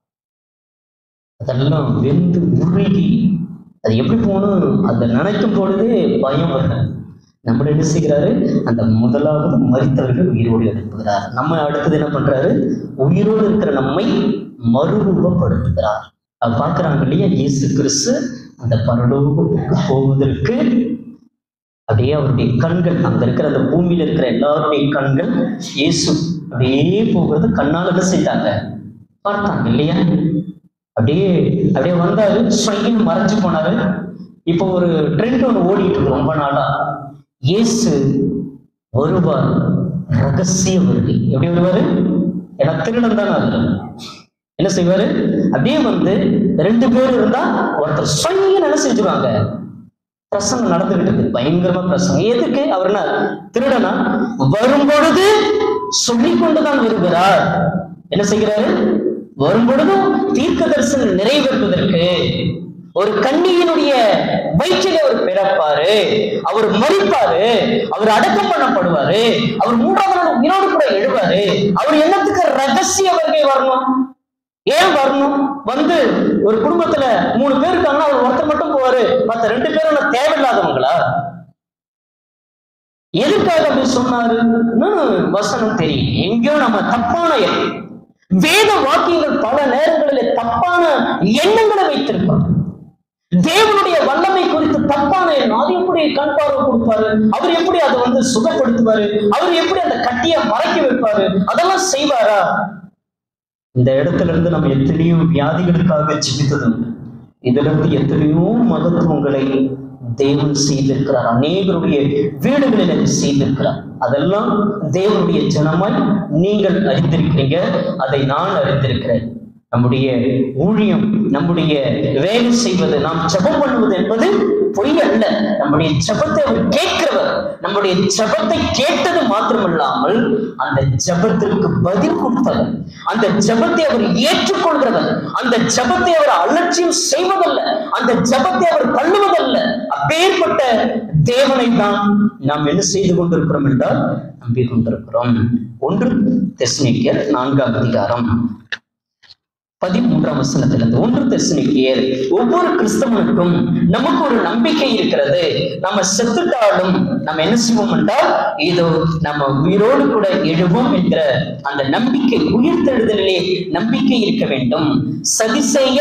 அதெல்லாம் வெந்து உருகி அது எப்படி போகணும் அதை நினைக்கும் பொழுதே பயம் வருது நம்மள என்ன செய்கிறாரு அந்த முதலாவது மரித்தவர்கள் உயிரோடு எழுப்புகிறார் நம்ம அடுத்தது என்ன பண்றாரு உயிரோடு இருக்கிற நம்மை மறுரூபப்படுத்துகிறார் அது பார்க்கறாங்க இல்லையா இயேசு கிறிஸ்து அந்த பரலோகத்துக்கு போவதற்கு அப்படியே அவருடைய கண்கள் அங்க இருக்கிற அந்த பூமியில இருக்கிற எல்லாருடைய கண்கள் இயேசு அப்படியே போகிறது கண்ணால என்ன செய்தாங்க பார்த்தாங்க இல்லையா அப்படியே அப்படியே வந்தாரு ஸ்வைன்னு மறைஞ்சு போனாரு இப்போ ஒரு ட்ரெண்ட் ஒன்று ஓடிட்டு இருக்கு ரொம்ப நாளா இயேசு வருவார் ரகசிய வருகை எப்படி வருவாரு ஏன்னா திருடன் தானே அது என்ன செய்வாரு அப்படியே வந்து ரெண்டு பேர் இருந்தா ஒருத்தர் ஸ்வைன்னு என்ன செஞ்சுருவாங்க பிரசங்கம் நடந்துகிட்டு இருக்கு பயங்கரமா பிரசங்கம் எதுக்கு அவர் என்ன திருடனா வரும்பொழுது சொல்லிக் கொண்டுதான் வருகிறார் என்ன செய்கிறாரு வரும்பொழுதும் தீர்க்க தரிசனம் நிறைவேற்றுவதற்கு ஒரு கன்னியினுடைய வயிற்றில் அவர் பிறப்பாரு அவர் மறிப்பாரு அவர் அடக்கம் பண்ணப்படுவாரு அவர் மூன்றாவது நாள் உயிரோடு கூட எழுவாரு அவர் என்னத்துக்கு ரகசிய வருகை வரணும் ஏன் வரணும் வந்து ஒரு குடும்பத்துல மூணு பேர் இருக்காங்கன்னா அவர் ஒருத்தர் மட்டும் போவாரு மத்த ரெண்டு பேரும் என்ன தேவையில்லாதவங்களா எதுக்காக அப்படி சொன்னாருன்னு வசனம் தெரியும் எங்கேயோ நம்ம தப்பான எண்ணம். வேத வாக்கியங்கள் பல நேரங்களில் தப்பான எண்ணங்களை வைத்திருப்பாங்க தேவனுடைய வல்லமை குறித்து தப்பான எண்ணம் அது எப்படி கண் பார்வை கொடுப்பாரு அவர் எப்படி அதை வந்து சுகப்படுத்துவாரு அவர் எப்படி அந்த கட்டிய மறைக்க வைப்பாரு அதெல்லாம் செய்வாரா இந்த இடத்துல இருந்து நம்ம எத்தனையோ வியாதிகளுக்காக ஜெபித்தது உண்டு. இதுல இருந்து எத்தனையோ மகத்துவங்களை தேவன் செய்திருக்கிறார் அநேகருடைய வீடுகளில் அதை செய்திருக்கிறார் அதெல்லாம் தேவனுடைய ஜனமாய் நீங்கள் அறிந்திருக்கிறீங்க அதை நான் அறிந்திருக்கிறேன் நம்முடைய ஊழியம் நம்முடைய வேலை செய்வது நாம் ஜெபம் பண்ணுவது என்பது பொய் அல்ல நம்முடைய ஜெபத்தை அவர் கேட்கிறவர் நம்முடைய ஜெபத்தை கேட்டது மாத்திரமல்லாமல் அந்த ஜெபத்திற்கு பதில் கொடுத்தவர் அந்த ஜெபத்தை அவர் ஏற்றுக்கொள்கிறவர் அந்த ஜெபத்தை அவர் அலட்சியம் செய்வதல்ல அந்த ஜெபத்தை அவர் தள்ளுவதல்ல அப்பேற்பட்ட தேவனை தான் நாம் என்ன செய்து கொண்டிருக்கிறோம் என்றால் நம்பிக் கொண்டிருக்கிறோம் ஒன்று தெஸ்னிக்கர் நான்காம் அதிகாரம் பதிமூன்றாம் வசனத்திலிருந்து ஒன்று தெசனிக்கேயர் ஒவ்வொரு கிறிஸ்தவனுக்கும் நமக்கு ஒரு நம்பிக்கை இருக்கிறது நம்ம செத்துட்டாலும் நம்ம என்ன செய்வோம் என்றால் இதோ நம்ம உயிரோடு கூட எழுவோம் என்கிற அந்த நம்பிக்கை உயிர்த்தெழுதலிலே நம்பிக்கை இருக்க வேண்டும் சதி செய்ய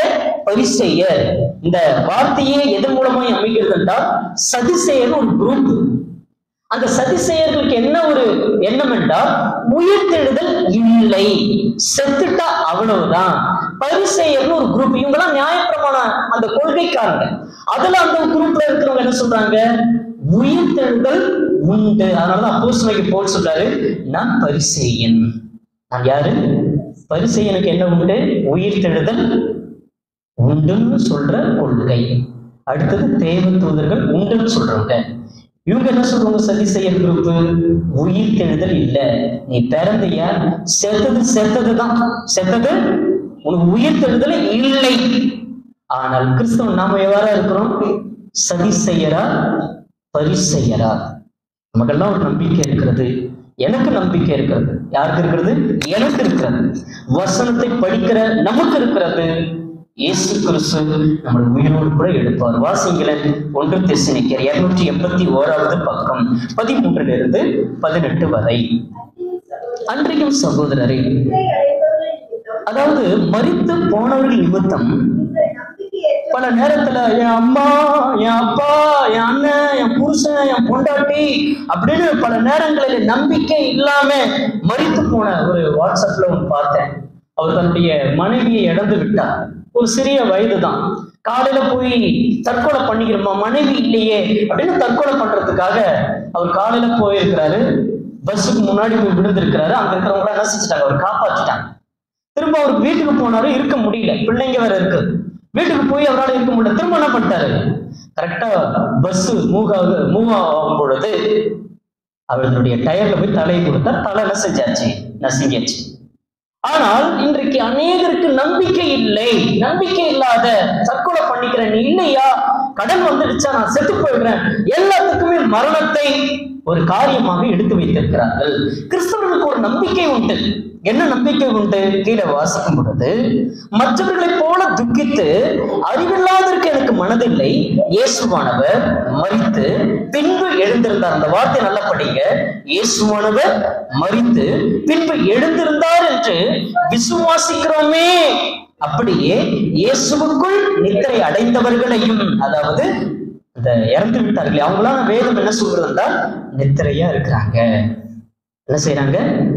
பரிசெயர் இந்த வார்த்தையே எதன் மூலமாய் அமைகிறது என்றால் சதிசெயர் ஒரு குரூப் அந்த சதிசெயர்களுக்கு என்ன ஒரு எண்ணம் என்றால் உயிர்த்தெழுதல் இல்லை செத்துட்டா அவ்வளவுதான் பரிசெயர்னு ஒரு குரூப் இவங்கெல்லாம் நியாயப்பிரமாண அந்த கொள்கைக்காரங்க அதுல அந்த குரூப்ல இருக்கிறவங்க என்ன சொல்றாங்க உயிர்த்தெழுதல் உண்டு அதனாலதான் அப்போஸ்தலனாகிய போல் சொல்றாரு நான் பரிசேயன் நான் யாரு பரிசெயனுக்கு என்ன உண்டு உயிர்த்தெழுதல் உண்டுன்னு சொல்ற கொள்கை அடுத்தது தேவ தூதர்கள் உண்டுன்னு சொல்றவங்க இவங்க என்ன சொல்றாங்க சதி செய்ய குரூப் உயிர் தெழுதல் இல்ல நீ பிறந்தைய செத்தது செத்தது தான் செத்தது உனக்கு உயிர் தெழுதல் இல்லை ஆனால் கிறிஸ்தவன் நாம எவ்வாறா இருக்கிறோம் சதி செய்யறா பரிசெய்யரா நமக்கெல்லாம் ஒரு நம்பிக்கை இருக்கிறது எனக்கு நம்பிக்கை இருக்கிறது யாருக்கு இருக்கிறது எனக்கு இருக்கிறது வசனத்தை படிக்கிற நமக்கு இருக்கிறது இயேசு கிறிஸ்து நம்மளை உயிரோடு கூட எடுப்பார் வாசிங்களேன் ஒன்று தெசனிக்கர் இருநூற்றி எண்பத்தி ஓராவது பக்கம் பதிமூன்றிலிருந்து இருந்து பதினெட்டு வரை அன்றையும் சகோதரரே அதாவது மரித்து போனவர்கள் நிமித்தம் பல நேரத்துல என் அம்மா என் அப்பா என் அண்ணன் என் புருஷன் என் பொண்டாட்டி அப்படின்னு பல நேரங்களில் நம்பிக்கை இல்லாம மரித்து போன ஒரு வாட்ஸ்அப்ல ஒன்று பார்த்தேன் அவர் தன்னுடைய மனைவியை இழந்து விட்டார் ஒரு சிறிய வயது தான் காலையில போய் தற்கொலை பண்ணிக்கிறோமா மனைவி இல்லையே அப்படின்னு தற்கொலை பண்றதுக்காக அவர் காலையில போயிருக்கிறாரு பஸ்ஸுக்கு முன்னாடி போய் விழுந்திருக்கிறாரு அங்க இருக்கிறவங்க என்ன செஞ்சுட்டாங்க அவர் காப்பாற்றிட்டாங்க திரும்ப அவர் வீட்டுக்கு போனாரு இருக்க முடியல பிள்ளைங்க வேற இருக்கு வீட்டுக்கு போய் அவரால் இருக்க முடியல திரும்ப என்ன பண்ணிட்டாரு கரெக்டா பஸ் மூவ் ஆகு மூவ் ஆகும் பொழுது அவர்களுடைய டயர்ல போய் தலையை கொடுத்தா தலை என்ன செஞ்சாச்சு நசுங்கியாச்சு ஆனால் இன்றைக்கு அநேகருக்கு நம்பிக்கை இல்லை நம்பிக்கை இல்லாத தற்கொலை பண்ணிக்கிறேன் நீ இல்லையா கடன் வந்துடுச்சா நான் செத்து போயிடுறேன் எல்லாத்துக்குமே மரணத்தை ஒரு காரியமாக எடுத்து வைத்திருக்கிறார்கள் கிறிஸ்தவர்களுக்கு ஒரு நம்பிக்கை உண்டு என்ன நம்பிக்கை உண்டு கீழே வாசிக்கும் பொழுது மற்றவர்களைப் போல துக்கித்து அறிவில்லாதற்கு எனக்கு மனதில்லை இயேசுவானவர் மரித்து பின்பு எழுந்திருந்தார் அந்த வார்த்தை நல்லா படிங்க இயேசுவானவர் மரித்து பின்பு எழுந்திருந்தார் என்று விசுவாசிக்கிறோமே அப்படியே இயேசுவுக்குள் நித்திரை அடைந்தவர்களையும் அதாவது இந்த இறந்து விட்டார்களே அவங்களாம் வேதம் என்ன சொல்றது என்றால் நித்திரையா இருக்கிறாங்க என்ன செய்றாங்க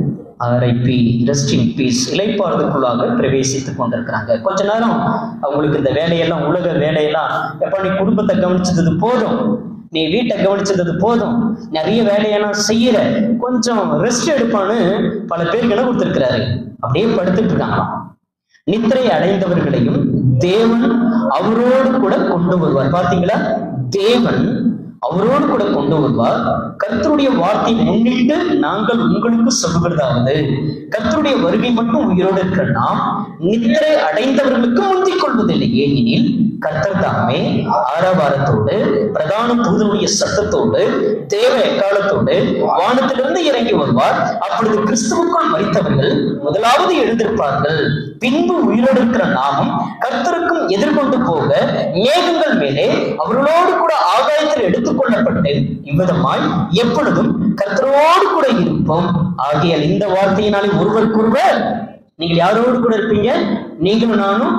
ஆர்ஐபி ரெஸ்டிங் பீஸ் இலைப்பாறுதற்குள்ளாக பிரவேசித்துக் கொண்டிருக்கிறாங்க கொஞ்ச நேரம் அவங்களுக்கு இந்த வேலையெல்லாம் உலக வேலையெல்லாம் எப்ப நீ குடும்பத்தை கவனிச்சது போதும் நீ வீட்டை கவனிச்சது போதும் நிறைய வேலையெல்லாம் செய்யற கொஞ்சம் ரெஸ்ட் எடுப்பான்னு பல பேருக்கு என்ன கொடுத்திருக்கிறாரு அப்படியே படுத்துட்டு இருக்காங்களாம் நித்திரை அடைந்தவர்களையும் தேவன் அவரோடு கூட கொண்டு வருவார் பார்த்தீங்களா தேவன் அவரோடு கூட கொண்டு வருவார் கர்த்தருடைய வார்த்தை முன்னிட்டு நாங்கள் உங்களுக்கு சொல்லுகிறதாவது கர்த்தருடைய வருகை மட்டும் உயிரோடு இருக்கிற நாம் நித்திரை அடைந்தவர்களுக்கு முந்திக் கொள்வதில்லை ஏனெனில் கர்த்தர் தாமே ஆரவாரத்தோடு பிரதான தூதனுடைய சத்தத்தோடு தேவ எக்காலத்தோடு வானத்திலிருந்து இறங்கி வருவார் அப்பொழுது கிறிஸ்துவுக்குள் மறித்தவர்கள் முதலாவது எழுந்திருப்பார்கள் பின்பு உயிரோடு இருக்கிற நாமும் கர்த்தருக்கும் எதிர்கொண்டு போக மேகங்கள் மேலே அவர்களோடு கூட ஆகாயத்தில் எடுத்துக்கொள்ளப்பட்டு இவ்விதமாய் எப்பொழுதும் கர்த்தரோடு கூட இருப்போம் ஆகையால் இந்த வார்த்தையினாலே ஒருவருக்கொருவர் நீங்கள் யாரோடு கூட இருப்பீங்க நீங்களும் நானும்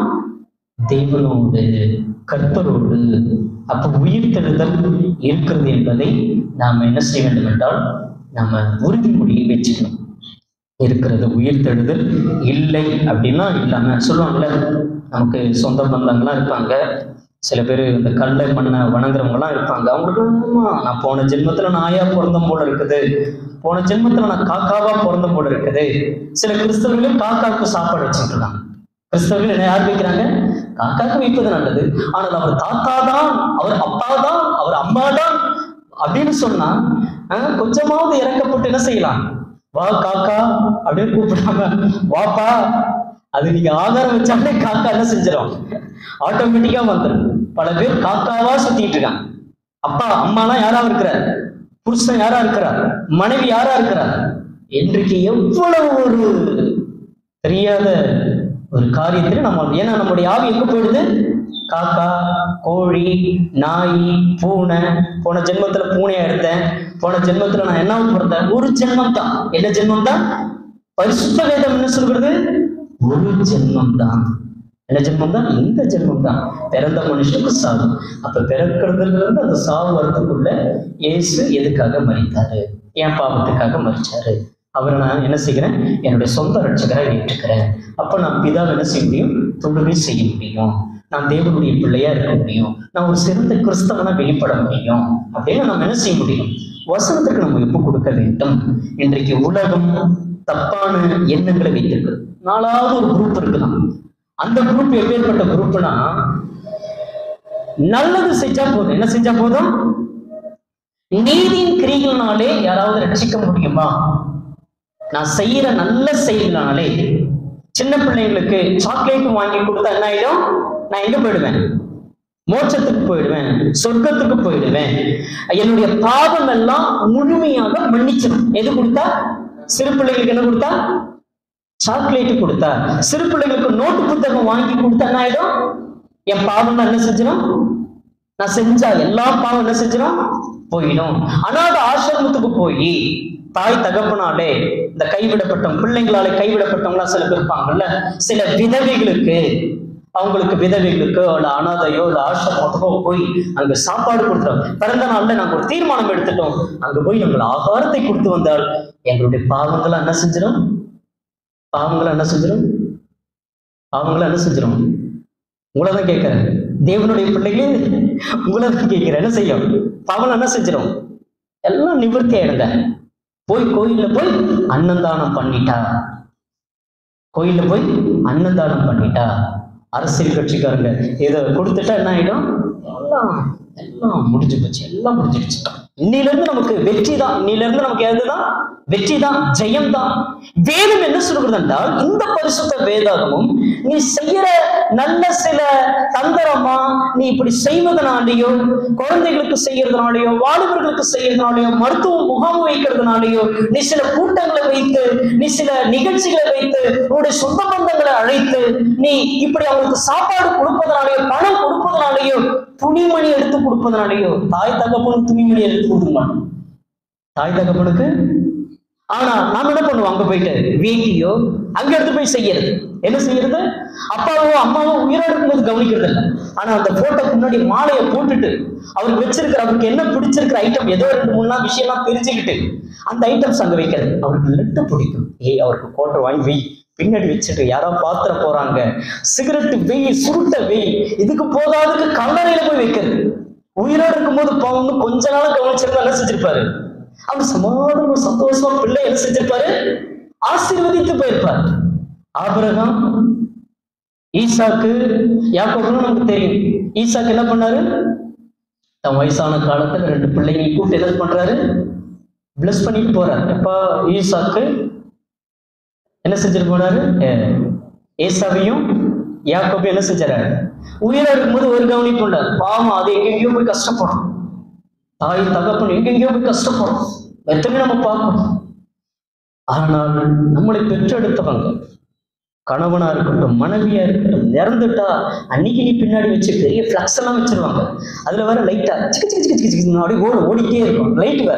தேவனோடு கர்த்தரோடு அப்ப உயிர்த்தெழுதல் இருக்கிறது என்பதை நாம் என்ன செய்ய வேண்டும் என்றால் நாம உறுதிமொழியை வச்சுக்கணும் இருக்கிறது உயிர்த்தெழுதல் இல்லை அப்படின்னா இல்லாம சொல்லுவாங்கல்ல நமக்கு சொந்த பந்தங்கள்லாம் இருப்பாங்க சில பேர் இந்த கல்லை மண்ணை வணங்குறவங்கலாம் இருப்பாங்க அவங்களுக்கு ஆமா நான் போன ஜென்மத்துல நாயா பிறந்த போல இருக்குது போன ஜென்மத்துல நான் காக்காவா பிறந்த போல இருக்குது சில கிறிஸ்தவர்களும் காக்காவுக்கு சாப்பாடு வச்சுட்டு இருக்காங்க கிறிஸ்தவர்கள் என்ன யார் வைக்கிறாங்க காக்காக்கு வைப்பது நல்லது ஆனால் அவர் தாத்தா தான் அவர் அப்பா தான் அவர் அம்மா தான் அப்படின்னு சொன்னா ஆஹ், கொஞ்சமாவது இறக்கப்பட்டு என்ன செய்யலாம் வா காக்கா அப்படின்னு கூப்பிடாம வாப்பா அது நீங்க ஆதாரம் வச்சாலே காக்கா என்ன செஞ்சிடும் ஆட்டோமேட்டிக்கா வந்துடும் பல பேர் காக்காவா சுத்திட்டு இருக்காங்க அப்பா அம்மாலாம் யாரா இருக்கிறார் புருஷன் யாரா இருக்கிறார் மனைவி யாரா இருக்கிறார் இன்றைக்கு எவ்வளவு ஒரு தெரியாத ஒரு காரியத்தில் நம்ம ஏன்னா நம்முடைய ஆவி எங்க போயிடுது காக்கா கோழி நாய் பூனை போன ஜென்மத்துல பூனையா எடுத்தேன் போன ஜென்மத்துல நான் என்ன பிறந்தேன் ஒரு ஜென்மம் தான் என்ன ஜென்மம் தான் பரிசுத்த வேதம் என்ன சொல்கிறது ஒரு ஜென்மம் தான் என்ன ஜென்மம் தான் இந்த ஜென்மம் தான் பிறந்த மனுஷனுக்கு சாவு அப்ப பிறக்கிறதுல இருந்து அந்த சாவு வரதுக்குள்ள இயேசு எதுக்காக மறித்தாரு என் பாவத்துக்காக மறிச்சாரு அவரை நான் என்ன செய்கிறேன் என்னுடைய சொந்த ரட்சகரை ஏற்றுக்கிறேன் அப்ப நான் பிதாவை என்ன செய்ய முடியும் தொழுகை செய்ய முடியும் நான் தேவனுடைய பிள்ளையா இருக்க முடியும் நான் ஒரு சிறந்த கிறிஸ்தவனா வெளிப்பட முடியும் அப்படின்னு நம்ம என்ன செய்ய முடியும் வசனத்துக்கு நம்ம எப்போ கொடுக்க வேண்டும் இன்றைக்கு உலகம் தப்பான எண்ணங்களை வைத்திருக்கு நாலாவது ஒரு குரூப் இருக்கலாம் அந்த குரூப் எப்பேற்பட்ட குரூப்னா நல்லது செஞ்சா போதும் என்ன செஞ்சா போதும் நீதியின் கிரிகளினாலே யாராவது ரட்சிக்க முடியுமா நான் செய்யற நல்ல செயல்னாலே சின்ன பிள்ளைங்களுக்கு சாக்லேட் வாங்கி கொடுத்தா என்ன ஆயிடும் நான் எங்க போயிடுவேன் மோட்சத்துக்கு போயிடுவேன் சொர்க்கத்துக்கு போயிடுவேன் என்னுடைய பாவம் எல்லாம் முழுமையாக மன்னிச்சிடும் எது கொடுத்தா சிறு பிள்ளைகளுக்கு என்ன கொடுத்தா சாக்லேட் கொடுத்தா சிறு பிள்ளைகளுக்கு நோட்டு புத்தகம் வாங்கி கொடுத்தா என்ன ஆயிடும் என் பாவம் என்ன செஞ்சிடும் நான் செஞ்சா எல்லா பாவம் என்ன செஞ்சிடும் போயிடும் அனாத ஆசிரமத்துக்கு போய் தாய் தகப்பனாலே இந்த கைவிடப்பட்ட பிள்ளைங்களாலே கைவிடப்பட்டவங்களா சில பேர் இருப்பாங்கல்ல சில விதவைகளுக்கு அவங்களுக்கு விதவைகளுக்கு இல்ல அனாதையோ இல்ல ஆசிரமத்துக்கோ போய் அங்க சாப்பாடு கொடுத்துறோம் பிறந்த நாள்ல நாங்க ஒரு தீர்மானம் எடுத்துட்டோம் அங்க போய் எங்கள் ஆகாரத்தை கொடுத்து வந்தால் எங்களுடைய பாவங்களை என்ன செஞ்சிடும் பாவங்களை என்ன செஞ்சிடும் பாவங்களை என்ன செஞ்சிடும் உங்களை தான் கேட்கிறேன் தேவனுடைய பிள்ளைகளே உங்களை தான் கேட்கிறேன் என்ன செய்யும் பாவம் என்ன செஞ்சிடும் எல்லாம் நிவர்த்தி ஆயிடுங்க போய் கோயில்ல போய் அன்னதானம் பண்ணிட்டா கோயில்ல போய் அன்னதானம் பண்ணிட்டா அரசியல் கட்சிக்காரங்க இதை கொடுத்துட்டா என்ன ஆயிடும் எல்லாம் எல்லாம் முடிஞ்சு போச்சு எல்லாம் முடிஞ்சிடுச்சு இன்னில இருந்து நமக்கு வெற்றி தான் இன்னில இருந்து நமக்கு எதுதான் வெற்றி தான் ஜெயம் தான் வேதம் என்ன சொல்கிறது என்றால் இந்த பரிசுத்த வேதாகமும் நீ செய்யற நல்ல சில தந்திரமா நீ இப்படி செய்வதனாலேயோ குழந்தைகளுக்கு செய்யறதுனாலயோ வாலிபர்களுக்கு செய்யறதுனாலயோ மருத்துவ முகாம் வைக்கிறதுனாலயோ நீ சில கூட்டங்களை வைத்து நீ சில நிகழ்ச்சிகளை வைத்து உன்னுடைய சொந்த பந்தங்களை அழைத்து நீ இப்படி அவங்களுக்கு சாப்பாடு கொடுப்பதனாலயோ பணம் கொடுப்பதனாலயோ துணிமணி எடுத்து கொடுப்பதனாலயோ தாய் தகப்பனுக்கு துணிமணி எடுத்து கொடுக்க மாட்டோம் தாய் தகப்பனுக்கு ஆனா நாம என்ன பண்ணுவோம் அங்க போயிட்டு வீட்டையோ அங்க எடுத்து போய் செய்யறது என்ன செய்யறது அப்பாவோ அம்மாவோ உயிரோடு இருக்கும்போது கவனிக்கிறது இல்ல ஆனா அந்த போட்டோக்கு முன்னாடி மாலையை போட்டுட்டு அவருக்கு வச்சிருக்கிற அவருக்கு என்ன பிடிச்சிருக்கிற ஐட்டம் ஏதோ ரெண்டு மூணு நாள் விஷயம்லாம் தெரிஞ்சுக்கிட்டு அந்த ஐட்டம்ஸ் அங்க வைக்கிறது அவருக்கு லட்டு பிடிக்கும் ஏய் அவருக்கு கோட்டை வாங்கி வை பின்னாடி வச்சுட்டு யாரோ பாத்திர போறாங்க சிகரெட் வெய் சுருட்ட வெய் இதுக்கு போதாதுக்கு கல்லறையில போய் வைக்கிறது உயிரோடு இருக்கும்போது பாவம் கொஞ்ச நாள் கவனிச்சிருந்தா என்ன செஞ்சிருப்பாரு அவர் சமாதானமா சந்தோஷமா பிள்ளை என்ன செஞ்சிருப்பாரு ஆசீர்வதித்து போயிருப்பார் ஆபிரகாம் ஈசாக்கு யாக்கோபுன்னு நமக்கு தெரியும் ஈசாக்கு என்ன பண்ணாரு தன் வயசான காலத்துல ரெண்டு பிள்ளைங்களை கூப்பிட்டு என்ன பண்றாரு பிளஸ் பண்ணிட்டு போறாரு எப்ப ஈசாக்கு என்ன செஞ்சுட்டு போனாரு அஹ் ஏசாவையும் யாக்கோபையும் என்ன செஞ்சாரு உயிரா இருக்கும்போது ஒரு கவனிப்பு இல்லை பாவம் அது எங்கெங்கேயோ போய் கஷ்டப்படும் தாய் தகப்பன் எங்கெங்கேயோ போய் கஷ்டப்படும் எத்தனை நம்ம பார்க்கணும் ஆனால் நம்மளை பெற்றெடுத்தவங்க கணவனா இருக்கட்டும் மனைவியா இருக்கட்டும் இறந்துட்டா அன்னைக்கு நீ பின்னாடி வச்சு பெரிய ஃபிளக்ஸ் எல்லாம் வச்சிருவாங்க அதுல வேற லைட்டா சிக்கு சிக்கு சிக்கு சிக்கு சிக்கு அப்படியே ஓடும் ஓடிட்டே இருக்கும் லைட் வேற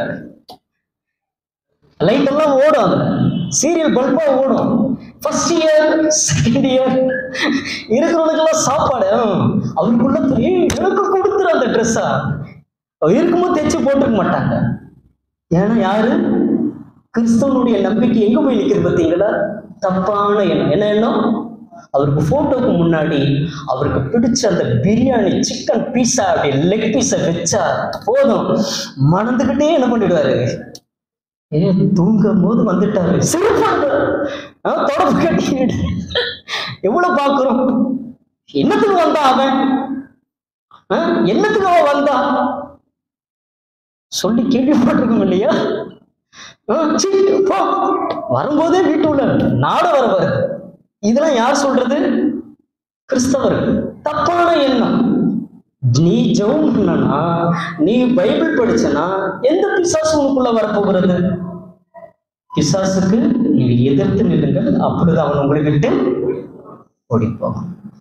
லைட் எல்லாம் ஓடும் அதுல சீரியல் பல்பா ஓடும் ஃபர்ஸ்ட் இயர் செகண்ட் இயர் இருக்கிறவனுக்கெல்லாம் சாப்பாடு ஹம், அவருக்குள்ள ஏய், எனக்கு கொடுத்துரு அந்த ட்ரெஸ்ஸா இருக்கும்போது தைச்சு போட்டுக்க மாட்டாங்க ஏன்னா யாரு கிறிஸ்தவனுடைய நம்பிக்கை எங்க போய் நிற்கிறது பார்த்தீங்களா தப்பான எண்ணம் என்ன எண்ணம் அவருக்கு போட்டோக்கு முன்னாடி அவருக்கு பிடிச்ச அந்த பிரியாணி சிக்கன் பீஸா அப்படி லெக் பீஸை வச்சா போதும் மணந்துக்கிட்டே என்ன பண்ணிடுவாரு ஏ தூங்கும் போது வந்துட்டாரு சிரிப்பாங்க ஆ, தொடர்பு கட்டிக்கிட்டு எவ்வளவு பாக்குறோம் என்னத்துக்கு வந்தா அவன் ஆ, என்னத்துக்கு அவன் வந்தா சொல்லி கேள்விப்பட்டிருக்கோம் இல்லையா ஆ, சீ, போ. வரும்போதே வீட்டுள்ள நாட வரவர் இதெல்லாம் யார் சொல்றது கிறிஸ்தவர்கள் தப்பான எண்ணம் நீ ஜெபம் பண்ணனா நீ பைபிள் படிச்சனா எந்த பிசாசு உனக்குள்ள வரப்போகிறது பிசாசுக்கு நீங்கள் எதிர்த்து நில்லுங்கள் அப்பொழுது அவன் உங்களை விட்டு ஓடிப்போம்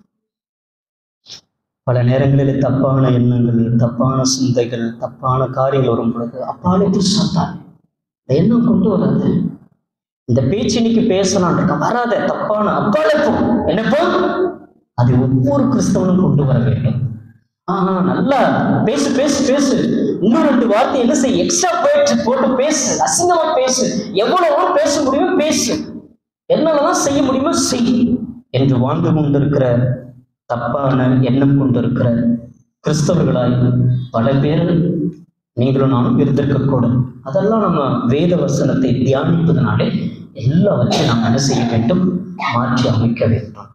பல நேரங்களில் தப்பான எண்ணங்கள் தப்பான சிந்தைகள் தப்பான காரியங்கள் வரும் பொழுது அப்பாலே புதுசாத்தான் இந்த எண்ணம் கொண்டு வராது இந்த பேச்சு இன்னைக்கு பேசலாம் இருக்கா வராத தப்பான அப்பாலே போ என்ன போ அதை ஒவ்வொரு கிறிஸ்தவனும் கொண்டு வர வேண்டும் ஆஹா நல்லா பேசு பேசு பேசு இன்னும் ரெண்டு வார்த்தை என்ன செய் எக்ஸ்ட்ரா போயிட்டு போட்டு பேசு அசிங்கமா பேசு எவ்வளவு பேச முடியுமோ பேசு என்னெல்லாம் செய்ய முடியுமோ செய் என்று வாழ்ந்து கொண்டிருக்கிற தப்பான எண்ணம் கொண்டிருக்கிற கிறிஸ்தவர்களாய் பல பேர் நீங்களும் நானும் இருந்திருக்கக்கூடும் அதெல்லாம் நம்ம வேத வசனத்தை தியானிப்பதனாலே எல்லாவற்றையும் நாம் என்ன செய்ய வேண்டும் மாற்றி அமைக்க வேண்டும்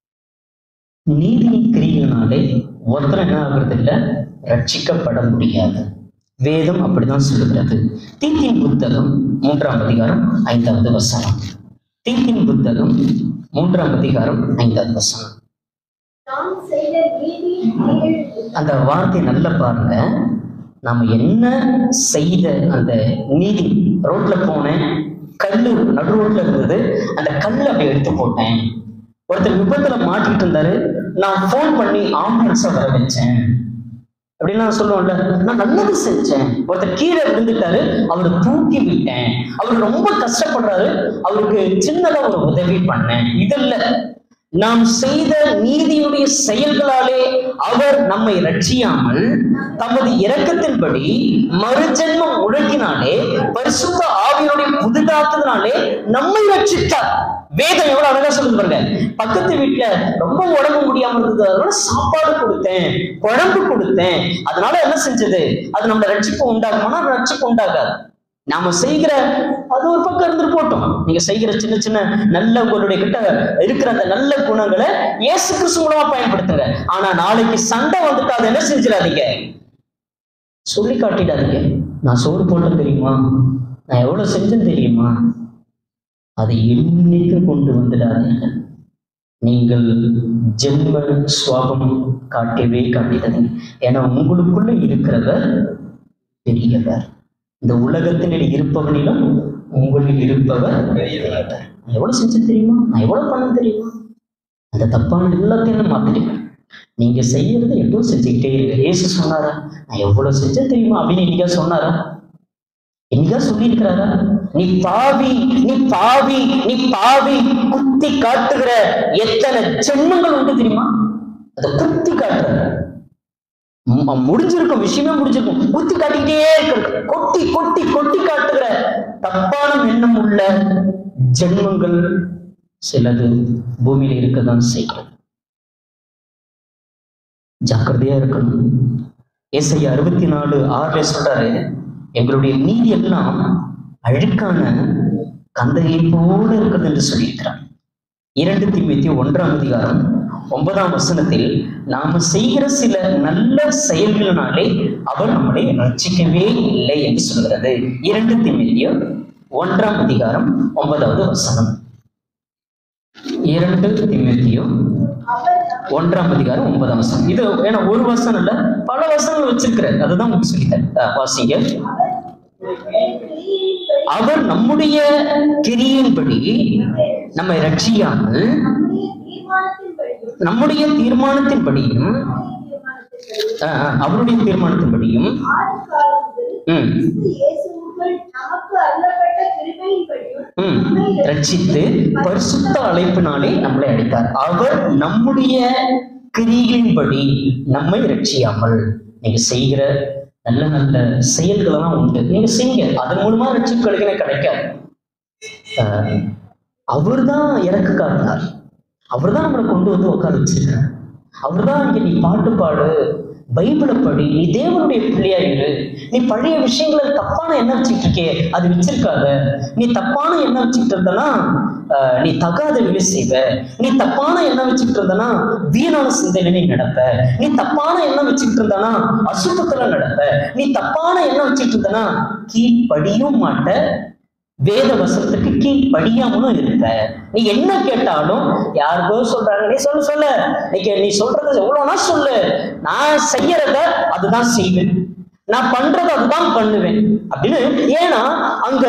நீதியின் கிரியினாலே ஒருத்தர் என்ன ஆகுறது இல்லை ரட்சிக்கப்பட முடியாது வேதம் அப்படிதான் சொல்லுகிறது தீத்தின் புத்தகம் மூன்றாம் அதிகாரம் ஐந்தாவது வசனம் தீத்தின் புத்தகம் மூன்றாம் அதிகாரம் ஐந்தாவது வசனம் நாம் செய்த நீதியின் கிரியைகள் அந்த வார்த்தை நல்லா பாருங்க நாம என்ன செய்த அந்த நீதி ரோட்ல போனேன் கல்லு நடு ரோட்ல இருந்தது அந்த கல்லு அப்படியே எடுத்து போட்டேன் ஒருத்தர் விபத்துல மாட்டிக்கிட்டு இருந்தாரு நான் ஃபோன் பண்ணி ஆம்புலன்ஸை வர வச்சேன் அப்படின்னு நான் சொல்லுவோம்ல நான் நல்லது செஞ்சேன் ஒருத்தர் கீழே விழுந்துட்டாரு அவரை தூக்கி விட்டேன் அவர் ரொம்ப கஷ்டப்படுறாரு அவருக்கு சின்னதா ஒரு உதவி பண்ணேன் இது இல்ல நாம் செய்த நீதியுடைய செயல்களாலே அவர் நம்மை ரட்சியாமல் தமது இரக்கத்தின்படி மறுஜென்மம் ஒழுக்கினாலே பரிசுத்த ஆவியுடைய புதிதாக்குதனாலே நம்மை ரட்சித்தார் வேதம் எவ்வளவு அழகா சொல்லுது பாருங்க பக்கத்து வீட்டுல ரொம்ப உடம்பு முடியாம இருந்தது அதனால சாப்பாடு கொடுத்தேன் குழம்பு கொடுத்தேன் அதனால என்ன செஞ்சது அது நம்ம ரட்சிப்பு உண்டாகுமானா ரட்சிப்பு உண்டாகாது நாம செய்கிற அது ஒரு பக்கம் இருந்துட்டு போட்டோம் நீங்க செய்கிற சின்ன சின்ன நல்ல உங்களுடைய கிட்ட இருக்கிற அந்த நல்ல குணங்களை இயேசு கிறிஸ்து மூலமா பயன்படுத்துங்க ஆனா நாளைக்கு சண்டை வந்துட்டு அதை என்ன செஞ்சிடாதீங்க சொல்லி காட்டிடாதீங்க நான் சோறு போட்டேன் தெரியுமா நான் எவ்வளவு செஞ்சேன் தெரியுமா அதை என்னைக்கும் கொண்டு வந்துடாதீங்க நீங்கள் ஜென்ம சுவாபம் காட்டவே காட்டிடாதீங்க ஏன்னா உங்களுக்குள்ள இருக்கிறவர் பெரியவர் இந்த உலகத்தினில் இருப்பவனிலும் உங்களில் இருப்பவர் பெரியவர் நான் எவ்வளவு செஞ்சேன் தெரியுமா நான் எவ்வளவு பண்ண தெரியுமா அந்த தப்பான எல்லாத்தையும் மாத்திடுவேன் நீங்க செய்யறத எப்பவும் செஞ்சுக்கிட்டே இருங்க ஏசு சொன்னாரா நான் எவ்வளவு செஞ்சேன் தெரியுமா அப்படின்னு என்னைக்கா சொன்னாரா என்னைக்கா சொல்லியிருக்கிறாரா நீ பாவி நீ பாவி நீ பாவி குத்தி காட்டுகிற எத்தனை ஜென்மங்கள் உண்டு தெரியுமா அதை குத்தி காட்டுற ம- முடிஞ்சிருக்கும் விஷயமே முடிஞ்சிருக்கும் குத்தி காட்டிக்கிட்டே இருக்கிறது கொட்டி கொட்டி கொட்டி காட்டுகிற தப்பான எண்ணம் உள்ள ஜென்மங்கள் சிலது பூமியில இருக்கதான் செய்கிறது ஜாக்கிரதையா இருக்கணும் ஏசையா அறுபத்தி நாலு ஆறுல சொல்றாரு எங்களுடைய நீதி எல்லாம் அழுக்கான கந்தையை போல இருக்கிறது என்று சொல்லியிருக்கிறார் இரண்டு தீமைத்தி ஒன்றாம் அதிகாரம் ஒன்பதாம் வசனத்தில் நாம செய்கிற சில நல்ல செயல்களினாலே அவர் நம்மளை ரட்சிக்கவே இல்லை என்று சொல்கிறது இரண்டு தீமைத்தியோ ஒன்றாம் அதிகாரம் ஒன்பதாவது வசனம் இரண்டு தீமைத்தியோ அவர் நம்மை ஒன்றாம் அதிகாரம் ஒன்பதாம் வசனம் இது ஏன்னா ஒரு வசனம் இல்ல பல வசனங்கள் வச்சிருக்கிறார் அதுதான் உங்களுக்கு சொல்லித்தரேன் வாசிங்க கிரியையின்படி அவர் நம்முடைய கிரியின்படி நம்மை ரட்சியாமல் நம்முடைய தீர்மானத்தின்படியும் நம்முடைய தீர்மானத்தின்படியும் தீர்மானத்தின்படியும் ஆ, ஆ, அவருடைய தீர்மானத்தின்படியும் ஆதி காலம் முதல் ம், கிறிஸ்து இயேசுவுக்குள் நமக்கு அருளப்பட்ட கிருபையின்படியும் ம், நம்மை ரட்சித்து பரிசுத்த அழைப்பினாலே நம்மளை அழைத்தார் அவர் நம்முடைய கிரியின்படி நம்மை ரட்சியாமல் நீங்க செய்கிற நல்ல நல்ல செயல்களெல்லாம் உண்டு நீங்க செய்யுங்க அதன் மூலமா ரட்சிப்பு கிடைக்கவே கிடைக்காது ஆஹ், அவர்தான் இறக்கு காட்டினார் அவர்தான் நம்மளை கொண்டு வந்து உட்கார வச்சிருக்கார் அவர்தான் இங்க நீ பாட்டு பாடு பைபிளை படி நீ தேவனுடைய பிள்ளையா இரு நீ பழைய விஷயங்களை தப்பான எண்ணம் வச்சுட்டு இருக்கே அது வச்சிருக்காத நீ தப்பான எண்ணம் வச்சுக்கிட்டு இருந்தனா ஆஹ், நீ தகாத வேலை செய்வ நீ தப்பான எண்ணம் வச்சுக்கிட்டு இருந்தனா வீணான சிந்தனை நீ நடப்ப நீ தப்பான எண்ணம் வச்சுக்கிட்டு இருந்தனா அசுத்தத்துல நடப்ப நீ தப்பான எண்ணம் வச்சுக்கிட்டு இருந்தனா கீழ்ப்படியும் மாட்ட வேத வசனத்துக்கு கீழ் படியாமலும் இருப்ப நீ என்ன கேட்டாலும் யாருக்கோ சொல்றாங்க நீ சொல்லு சொல்லு நீ கே- நீ சொல்றது எவ்வளவுனா சொல்லு நான் செய்யறத அதுதான் செய்வேன் நான் பண்றத அதுதான் பண்ணுவேன் அப்படின்னு ஏன்னா அங்க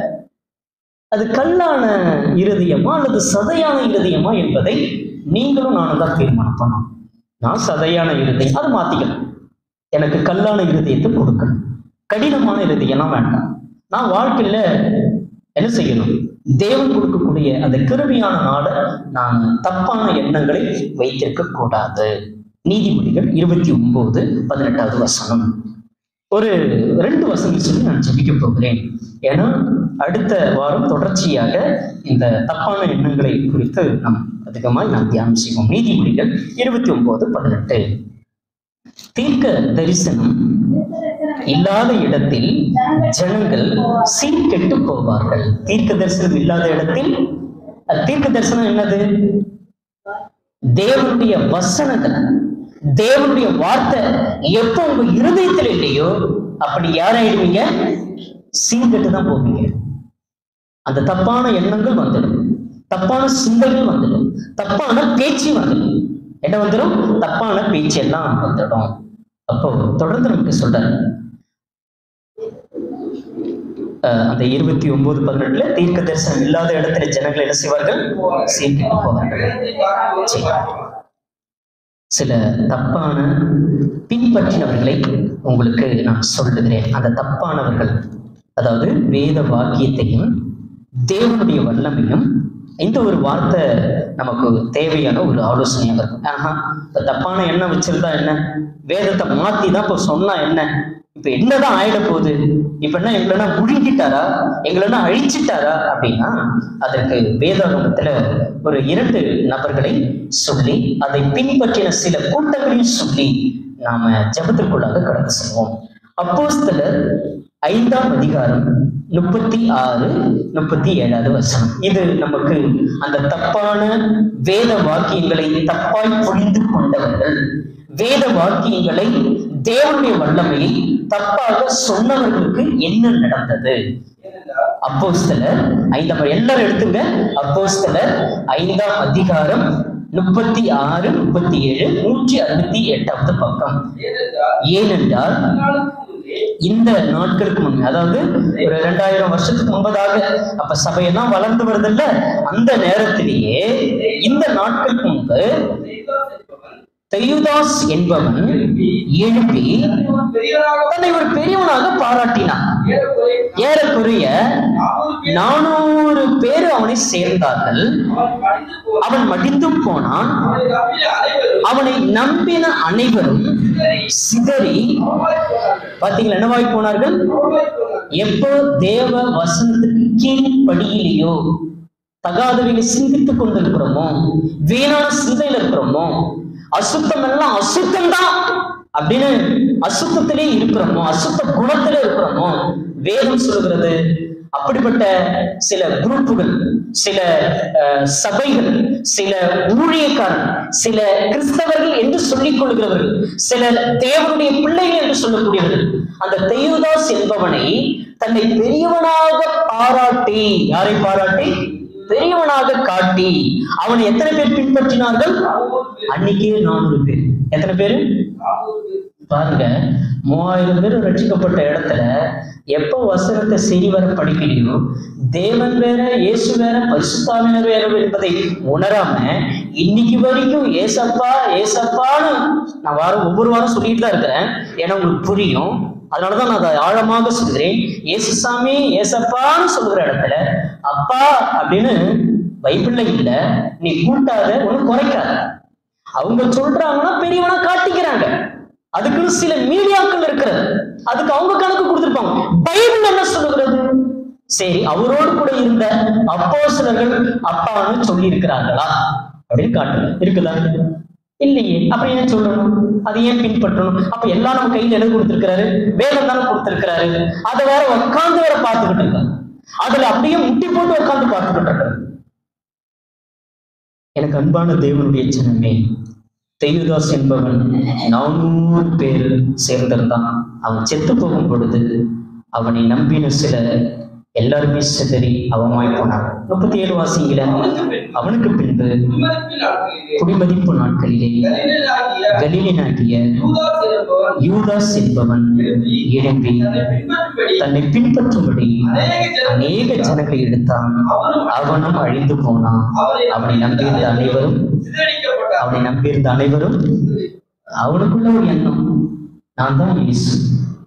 அது கல்லான இருதயமா அல்லது சதையான இருதயமா என்பதை நீங்களும் நானும் தான் தீர்மானம் பண்ணணும் நான் சதையான இருதயம் அதை மாத்திக்கணும் எனக்கு கல்லான இருதயத்தை கொடுக்கணும் கடினமான இருதயம்லாம் வேண்டாம் நான் வாழ்க்கையில என்ன செய்யணும் தேவன் கொடுக்கக்கூடிய அந்த கிருபியான நாளை நாம் தப்பான எண்ணங்களை வைத்திருக்க கூடாது நீதிமொழிகள் இருபத்தி ஒன்பது பதினெட்டாவது வசனம் ஒரு ரெண்டு வசனம் சொல்லி நான் ஜெபிக்க போகிறேன் ஏன்னா அடுத்த வாரம் தொடர்ச்சியாக இந்த தப்பான எண்ணங்களை குறித்து நாம் அதிகமாக நாம் தியானம் செய்வோம் நீதிமொழிகள் இருபத்தி ஒன்பது பதினெட்டு தீர்க்க தரிசனம் இல்லாத இடத்தில் ஜனங்கள் சீர்கெட்டு போவார்கள் தீர்க்க தரிசனம் இல்லாத இடத்தில் அஹ், தீர்க்க தரிசனம் என்னது தேவனுடைய வசனங்கள் தேவனுடைய வார்த்தை எப்போ உங்க இருதயத்தில் இல்லையோ அப்படி யாராயிடுவீங்க சீர்கெட்டு தான் போவீங்க அந்த தப்பான எண்ணங்கள் வந்துடும் தப்பான சிந்தைகள் வந்துடும் தப்பான பேச்சு வந்துடும் என்ன வந்துடும் தப்பான பேச்சு எல்லாம் வந்துடும் அப்போ தொடர்ந்து நமக்கு சொல்றாரு அஹ் அந்த இருபத்தி ஒன்பது பதினெட்டுல தீர்க்க தரிசனம் இல்லாத இடத்துல ஜனங்கள் என்ன செய்வார்கள் சீர்கெட்டு போவார்கள் வேதத்தை பார்க்கும்போது சரி. பார்க்கலாம். சில தப்பான பின்பற்றினவர்களை உங்களுக்கு நான் சொல்லுகிறேன் அந்த தப்பானவர்கள் அதாவது வேத வாக்கியத்தையும் தேவனுடைய வல்லமையும் இந்த ஒரு வார்த்தை நமக்கு தேவையான ஒரு ஆலோசனையாக இருக்கும் ஆஹா இப்ப தப்பான எண்ணம் வச்சிருந்தா என்ன வேதத்தை மாத்தி தான் இப்ப சொன்னா என்ன இப்ப என்னதான் ஆயிட போகுது இப்ப என்ன எங்களனா முழுங்கிட்டாரா எங்களனா அழிச்சிட்டாரா அப்படின்னா அதற்கு வேதாகமத்துல ஒரு இரண்டு நபர்களை சொல்லி அதை பின்பற்றின சில கூட்டங்களையும் சொல்லி நாம ஜெபத்திற்குள்ளாக கடந்து செல்வோம் அப்போஸ்தலர் ஐந்தாம் அதிகாரம் முப்பத்தி ஆறு முப்பத்தி ஏழாவது வசனம் இது நமக்கு அந்த தப்பான வேத வாக்கியங்களை தப்பாய் புரிந்து கொண்டவர்கள் வேத வாக்கியங்களை தேவனுடைய வல்லமையை தப்பாக சொன்னவர்களுக்கு என்ன நடந்தது ஏனென்றால் அப்போஸ்தலர் ஐந்தாம் எல்லாரும் எடுத்துங்க அப்போஸ்தலர் ஐந்தாம் அதிகாரம் முப்பத்தி ஆறு முப்பத்தி ஏழு நூற்றி அறுபத்தி எட்டாவது பக்கம் ஏனென்றால் ஏனென்றால் நாளுக்கு முன்னே இந்த நாட்களுக்கு முன்னே அதாவது ஒரு இரண்டாயிரம் வருஷத்துக்கு முன்பதாக அப்ப சபையெல்லாம் வளர்ந்து வருதுல்ல அந்த நேரத்திலேயே இந்த நாட்களுக்கு முன்பு தெய்வாஸ் என்பவன் தெயுதாஸ் என்பவன் எழுப்பி தன்னை ஒரு பெரியவராக தன்னை ஒரு பெரியவனாக பாராட்டினான் ஏறக்குறைய ஏறக்குறைய நானூறு நானூறு பேர் பேர் அவனை சேர்ந்தார்கள் அவன் மடிந்து போனான். அவன் மடிந்து போனான் அவனை நம்பின அவனை நம்பின அனைவரும் அனைவரும் சிதறி சிதறி அவமாய் போனார்கள். பாத்தீங்களா என்னவாய் போனார்கள் அவமாய் போனார்கள். எப்போ தேவ வசனத்துக்கு கீழ்ப்படியிலையோ தகாதவைகளை சிந்தித்துக் கொண்டிருக்கிறோமோ வீணான சிந்தையில இருக்கிறோமோ அசுத்தம் எல்லாம் அசுத்தம் தான் அப்படின்னு அசுத்தத்திலே இருக்கிறோமோ அசுத்த குணத்திலே இருக்கிறோமோ வேதம் சொல்லுகிறது அப்படிப்பட்ட சில குரூப்புகள் சில அஹ், சபைகள் சில ஊழியக்காரன் சில கிறிஸ்தவர்கள் என்று சொல்லிக் கொள்கிறவர்கள் சில தேவனுடைய பிள்ளைகள் என்று சொல்லக்கூடியவர்கள் அந்த தெய்வதாஸ் என்பவனை தன்னை பெரியவனாக பாராட்டி யாரை பாராட்டி பெரியவனாக காட்டி அவனை எத்தனை பேர் பின்பற்றினார்கள் நானூறு பேர். அன்னைக்கே நானூறு பேர் எத்தனை பேரு நானூறு பேர். பாருங்க மூவாயிரம் பேர் ரட்சிக்கப்பட்ட இடத்துல எப்போ வசனத்தை சரி வர படிக்கலையோ தேவன் வேற இயேசு வேற பரிசுத்தாவினர் வேற என்பதை உணராம இன்னைக்கு வரைக்கும் ஏசப்பா ஏசப்பான்னு நான் வாரம் ஒவ்வொரு வாரம் சொல்லிட்டு தான் இருக்கிறேன் ஏன்னா உங்களுக்கு புரியும் அதனாலதான் நான் அதை ஆழமாக சொல்கிறேன் ஏசுசாமி ஏசப்பான்னு சொல்கிற இடத்துல அப்பா அப்படின்னு பைபிள்ல இல்ல நீ கூட்டாத ஒன்றும் குறைக்காத அவங்க சொல்றாங்கன்னா பெரியவனா காட்டிக்கிறாங்க அதுக்குன்னு சில மீடியாக்கள் இருக்கிறது அதுக்கு அவங்க கணக்கு கொடுத்திருப்பாங்க பைபிள் என்ன சொல்லுகிறது சரி அவரோடு கூட இருந்த அப்போஸ்தலர்கள் அப்பான்னு சொல்லி இருக்கிறார்களா அப்படின்னு காட்டுங்க இருக்குதா இல்லையே அப்புறம் ஏன் சொல்லணும் அதை ஏன் பின்பற்றணும் அப்ப எல்லாம் நம்ம கையில எழுதி கொடுத்திருக்கிறாரு வேதம் தானே கொடுத்திருக்கிறாரு அதை வேற உட்கார்ந்து வேற பார்த்துக்கிட்டு இருக்காங்க அதுல அப்படியே முட்டி போட்டு உட்கார்ந்து பார்த்துக்கிட்டு இருக்காரு எனக்கு அன்பான தேவனுடைய ஜனமே தெய்வதாஸ் என்பவன் நானூறு பேர் சேர்ந்திருந்தான் அவன் செத்து போகும் பொழுது அவனை நம்பின சில எல்லாருமே சிதறி அவமாய் போனான் முப்பத்தி ஏழு வாசிங்கள அவனுக்கு பின்பு குடிமதிப்பின் நாட்களிலே குடிமதிப்பு நாட்களிலே கலிலேயனாகிய கலீலியனாகிய யூதாஸ் என்பவன் யூதாஸ் என்பவன் எழும்பி தன்னை பின்பற்றும்படி தன்னை பின்பற்றும்படி அநேக அநேக ஜனங்களை ஜனங்களை எடுத்தான் அவனும் அவனும் அழிந்து போனான் அவனை நம்பியிருந்த அனைவரும் சிதறடிக்கப்பட்டான் அவனை நம்பியிருந்த அனைவரும் அவனுக்குள்ள ஒரு எண்ணம் நான் தான் இயேசு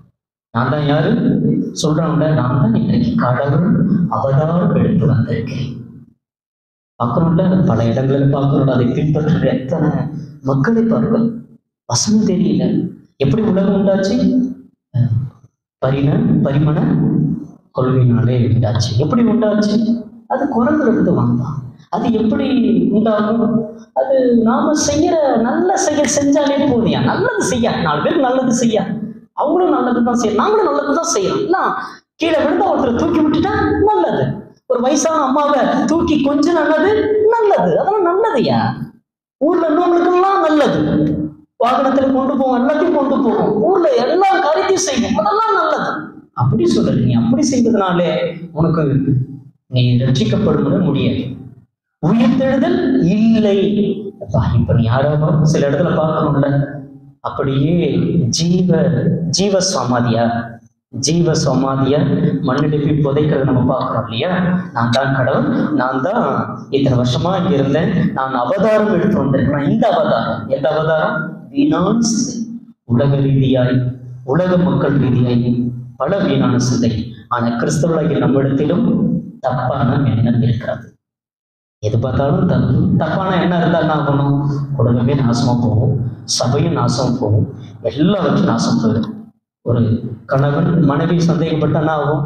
நான் தான் யாரு சொல்றாங்க நான் தான் இன்றைக்கு கடவுள் அவதாரம் எடுத்து வந்திருக்கிறேன் பார்க்கணும்ல பல இடங்களில் பார்க்கணும் அதை பின்பற்றுற எத்தனை மக்களை பார்க்க வசனம் தெரியல எப்படி உலகம் உண்டாச்சு அஹ் பரிண பரிமண கொள்கையினாலே உண்டாச்சு எப்படி உண்டாச்சு அது குரங்கிலிருந்து வந்தான் அது எப்படி உண்டாகும் அது நாம செய்யற நல்ல செயல் செஞ்சாலே போதியா நல்லது செய்ய நாலு பேர் நல்லது செய்ய அவங்களும் நல்லது தான் செய்யணும் நாங்களும் நல்லது தான் செய்யணும் இல்ல கீழே விழுந்தா ஒருத்தரை தூக்கி விட்டுட்டா நல்லது ஒரு வயசான அம்மாவை தூக்கி கொஞ்சம் நல்லது நல்லது அதெல்லாம் நல்லதுயா ஊர்ல இருந்தவங்களுக்கெல்லாம் நல்லது வாகனத்துல கொண்டு போவோம் எல்லாத்தையும் கொண்டு போவோம் ஊர்ல எல்லா காரியத்தையும் செய்வோம் அதெல்லாம் நல்லது அப்படி சொல்றது நீ அப்படி செய்வதனாலே உனக்கு நீ ரட்சிக்கப்படும் முடியாது உயிர்த்தெழுதல் இல்லை அப்பா, இப்ப நீ யாராவது சில இடத்துல பார்க்கணும்ல அப்படியே ஜீவ ஜீவ சமாதியா ஜீவ சமாதியா மண்ணெடுப்பி புதைக்கிறத நம்ம பார்க்கிறோம் இல்லையா நான் தான் கடவுள் நான் தான் இத்தனை வருஷமா இங்க இருந்தேன் நான் அவதாரம் எடுத்து வந்திருக்கேன் நான் இந்த அவதாரம் எந்த அவதாரம் வீணான சிந்தை உலக ரீதியாய் உலக மக்கள் ரீதியாய் பல வீணான சிந்தை ஆனா கிறிஸ்தவர்களாகிய நம்மிடத்திலும் தப்பான எண்ணம் இருக்கிறது எது பார்த்தாலும் தப்பு தப்பான எண்ணம் இருந்தால் என்ன ஆகணும் குடும்பமே நாசமா போகும் சபையும் நாசம் போகும் எல்லாவற்றும் நாசம் போயிடும் ஒரு கணவன் மனைவி சந்தேகப்பட்ட என்ன ஆகும்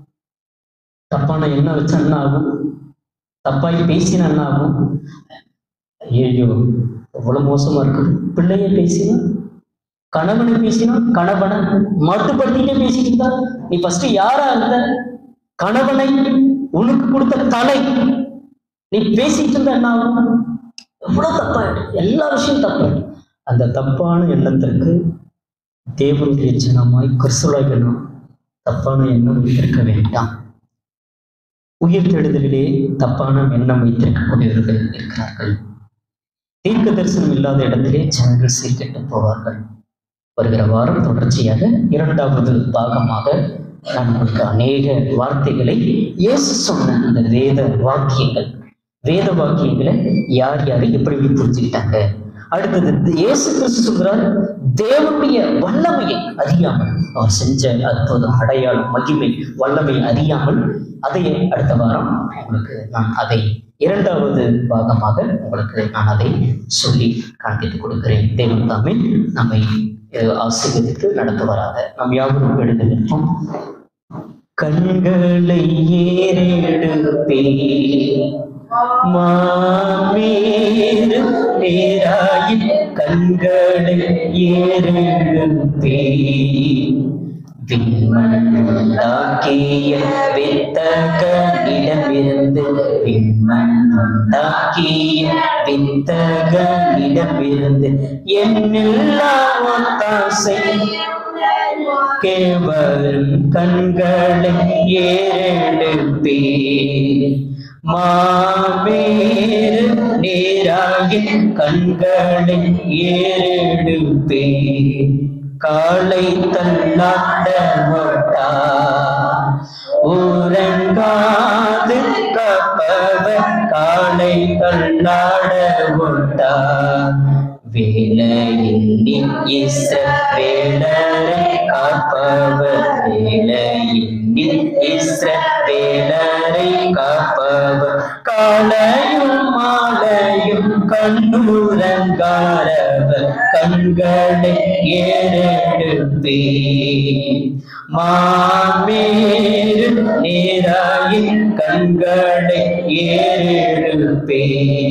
தப்பான எண்ணம் வச்சா என்ன ஆகும் தப்பாய் பேசினா என்ன ஆகும் ஐயோ எவ்வளவு மோசமா இருக்கு பிள்ளைய பேசினா கணவனை பேசினா கணவனை மட்டுப்படுத்திட்டே பேசிட்டு இருந்தா நீ ஃபர்ஸ்ட் யாரா இருந்த கணவனை உனக்கு கொடுத்த தலை நீ பேசிட்டு இருந்தா என்ன ஆகும் எவ்வளவு தப்பாயிடும் எல்லா விஷயம் தப்பாயிடும் அந்த தப்பான எண்ணத்திற்கு தேவனுடைய ஜனமாய் கிறிஸ்துவாகணும் தப்பான எண்ணம் வைத்திருக்க வேண்டாம் உயிர் தேடுதலிலே தப்பான எண்ணம் வைத்திருக்கக்கூடியவர்கள் இருக்கிறார்கள் தீர்க்க தரிசனம் இல்லாத இடத்திலே ஜனங்கள் சீர்கெட்டு போவார்கள் வருகிற வாரம் தொடர்ச்சியாக இரண்டாவது பாகமாக நான் உங்களுக்கு அநேக வார்த்தைகளை இயேசு சொன்ன அந்த வேத வாக்கியங்கள் வேத வாக்கியங்களை யார் யார் எப்படி எப்படி புரிஞ்சுக்கிட்டாங்க அடுத்தது இயேசு கிறிஸ்து சொல்கிறார் தேவனுடைய வல்லமையை அறியாமல் அவர் செஞ்ச அற்புதம் அடையாளம் மகிமை வல்லமை அறியாமல் அதை அடுத்த வாரம் உங்களுக்கு நான் அதை இரண்டாவது பாகமாக உங்களுக்கு நான் அதை சொல்லி காண்பித்துக் கொடுக்கிறேன் தேவன் தாமே நம்மை அஹ், ஆசீர்வதித்து நடத்துவராக நம் யாவரும் எழுந்து நிற்போம் கண்களை ஏறெடுப்பே மாமீது நேராயின் கண்களை ஏறெடுப்பே விண்மண்ணாக்கிய வித்தகனிடமிருந்து விண்மண்ணாக்கிய வித்தகனிடமிருந்து என்னெல்லாம் ஒத்தாசை கேவரும் கண்களை ஏறெடுப்பே மாமேறு நேராகின் கண்களை ஏறெடுப்பே காலை தள்ளாட மாட்டா உறங்காது கப்பவர் காலை தள்ளாட மாட்டா வேலையின் இச வேலரை காப்பவர் வேலையின் இச வேலரை காப்பவர் காலையும் மாலையும் கண்ணூரங்காரவர் கண்களை ஏறெடுப்பே மாமேறு நேராயின் கண்களை ஏறெடுப்பே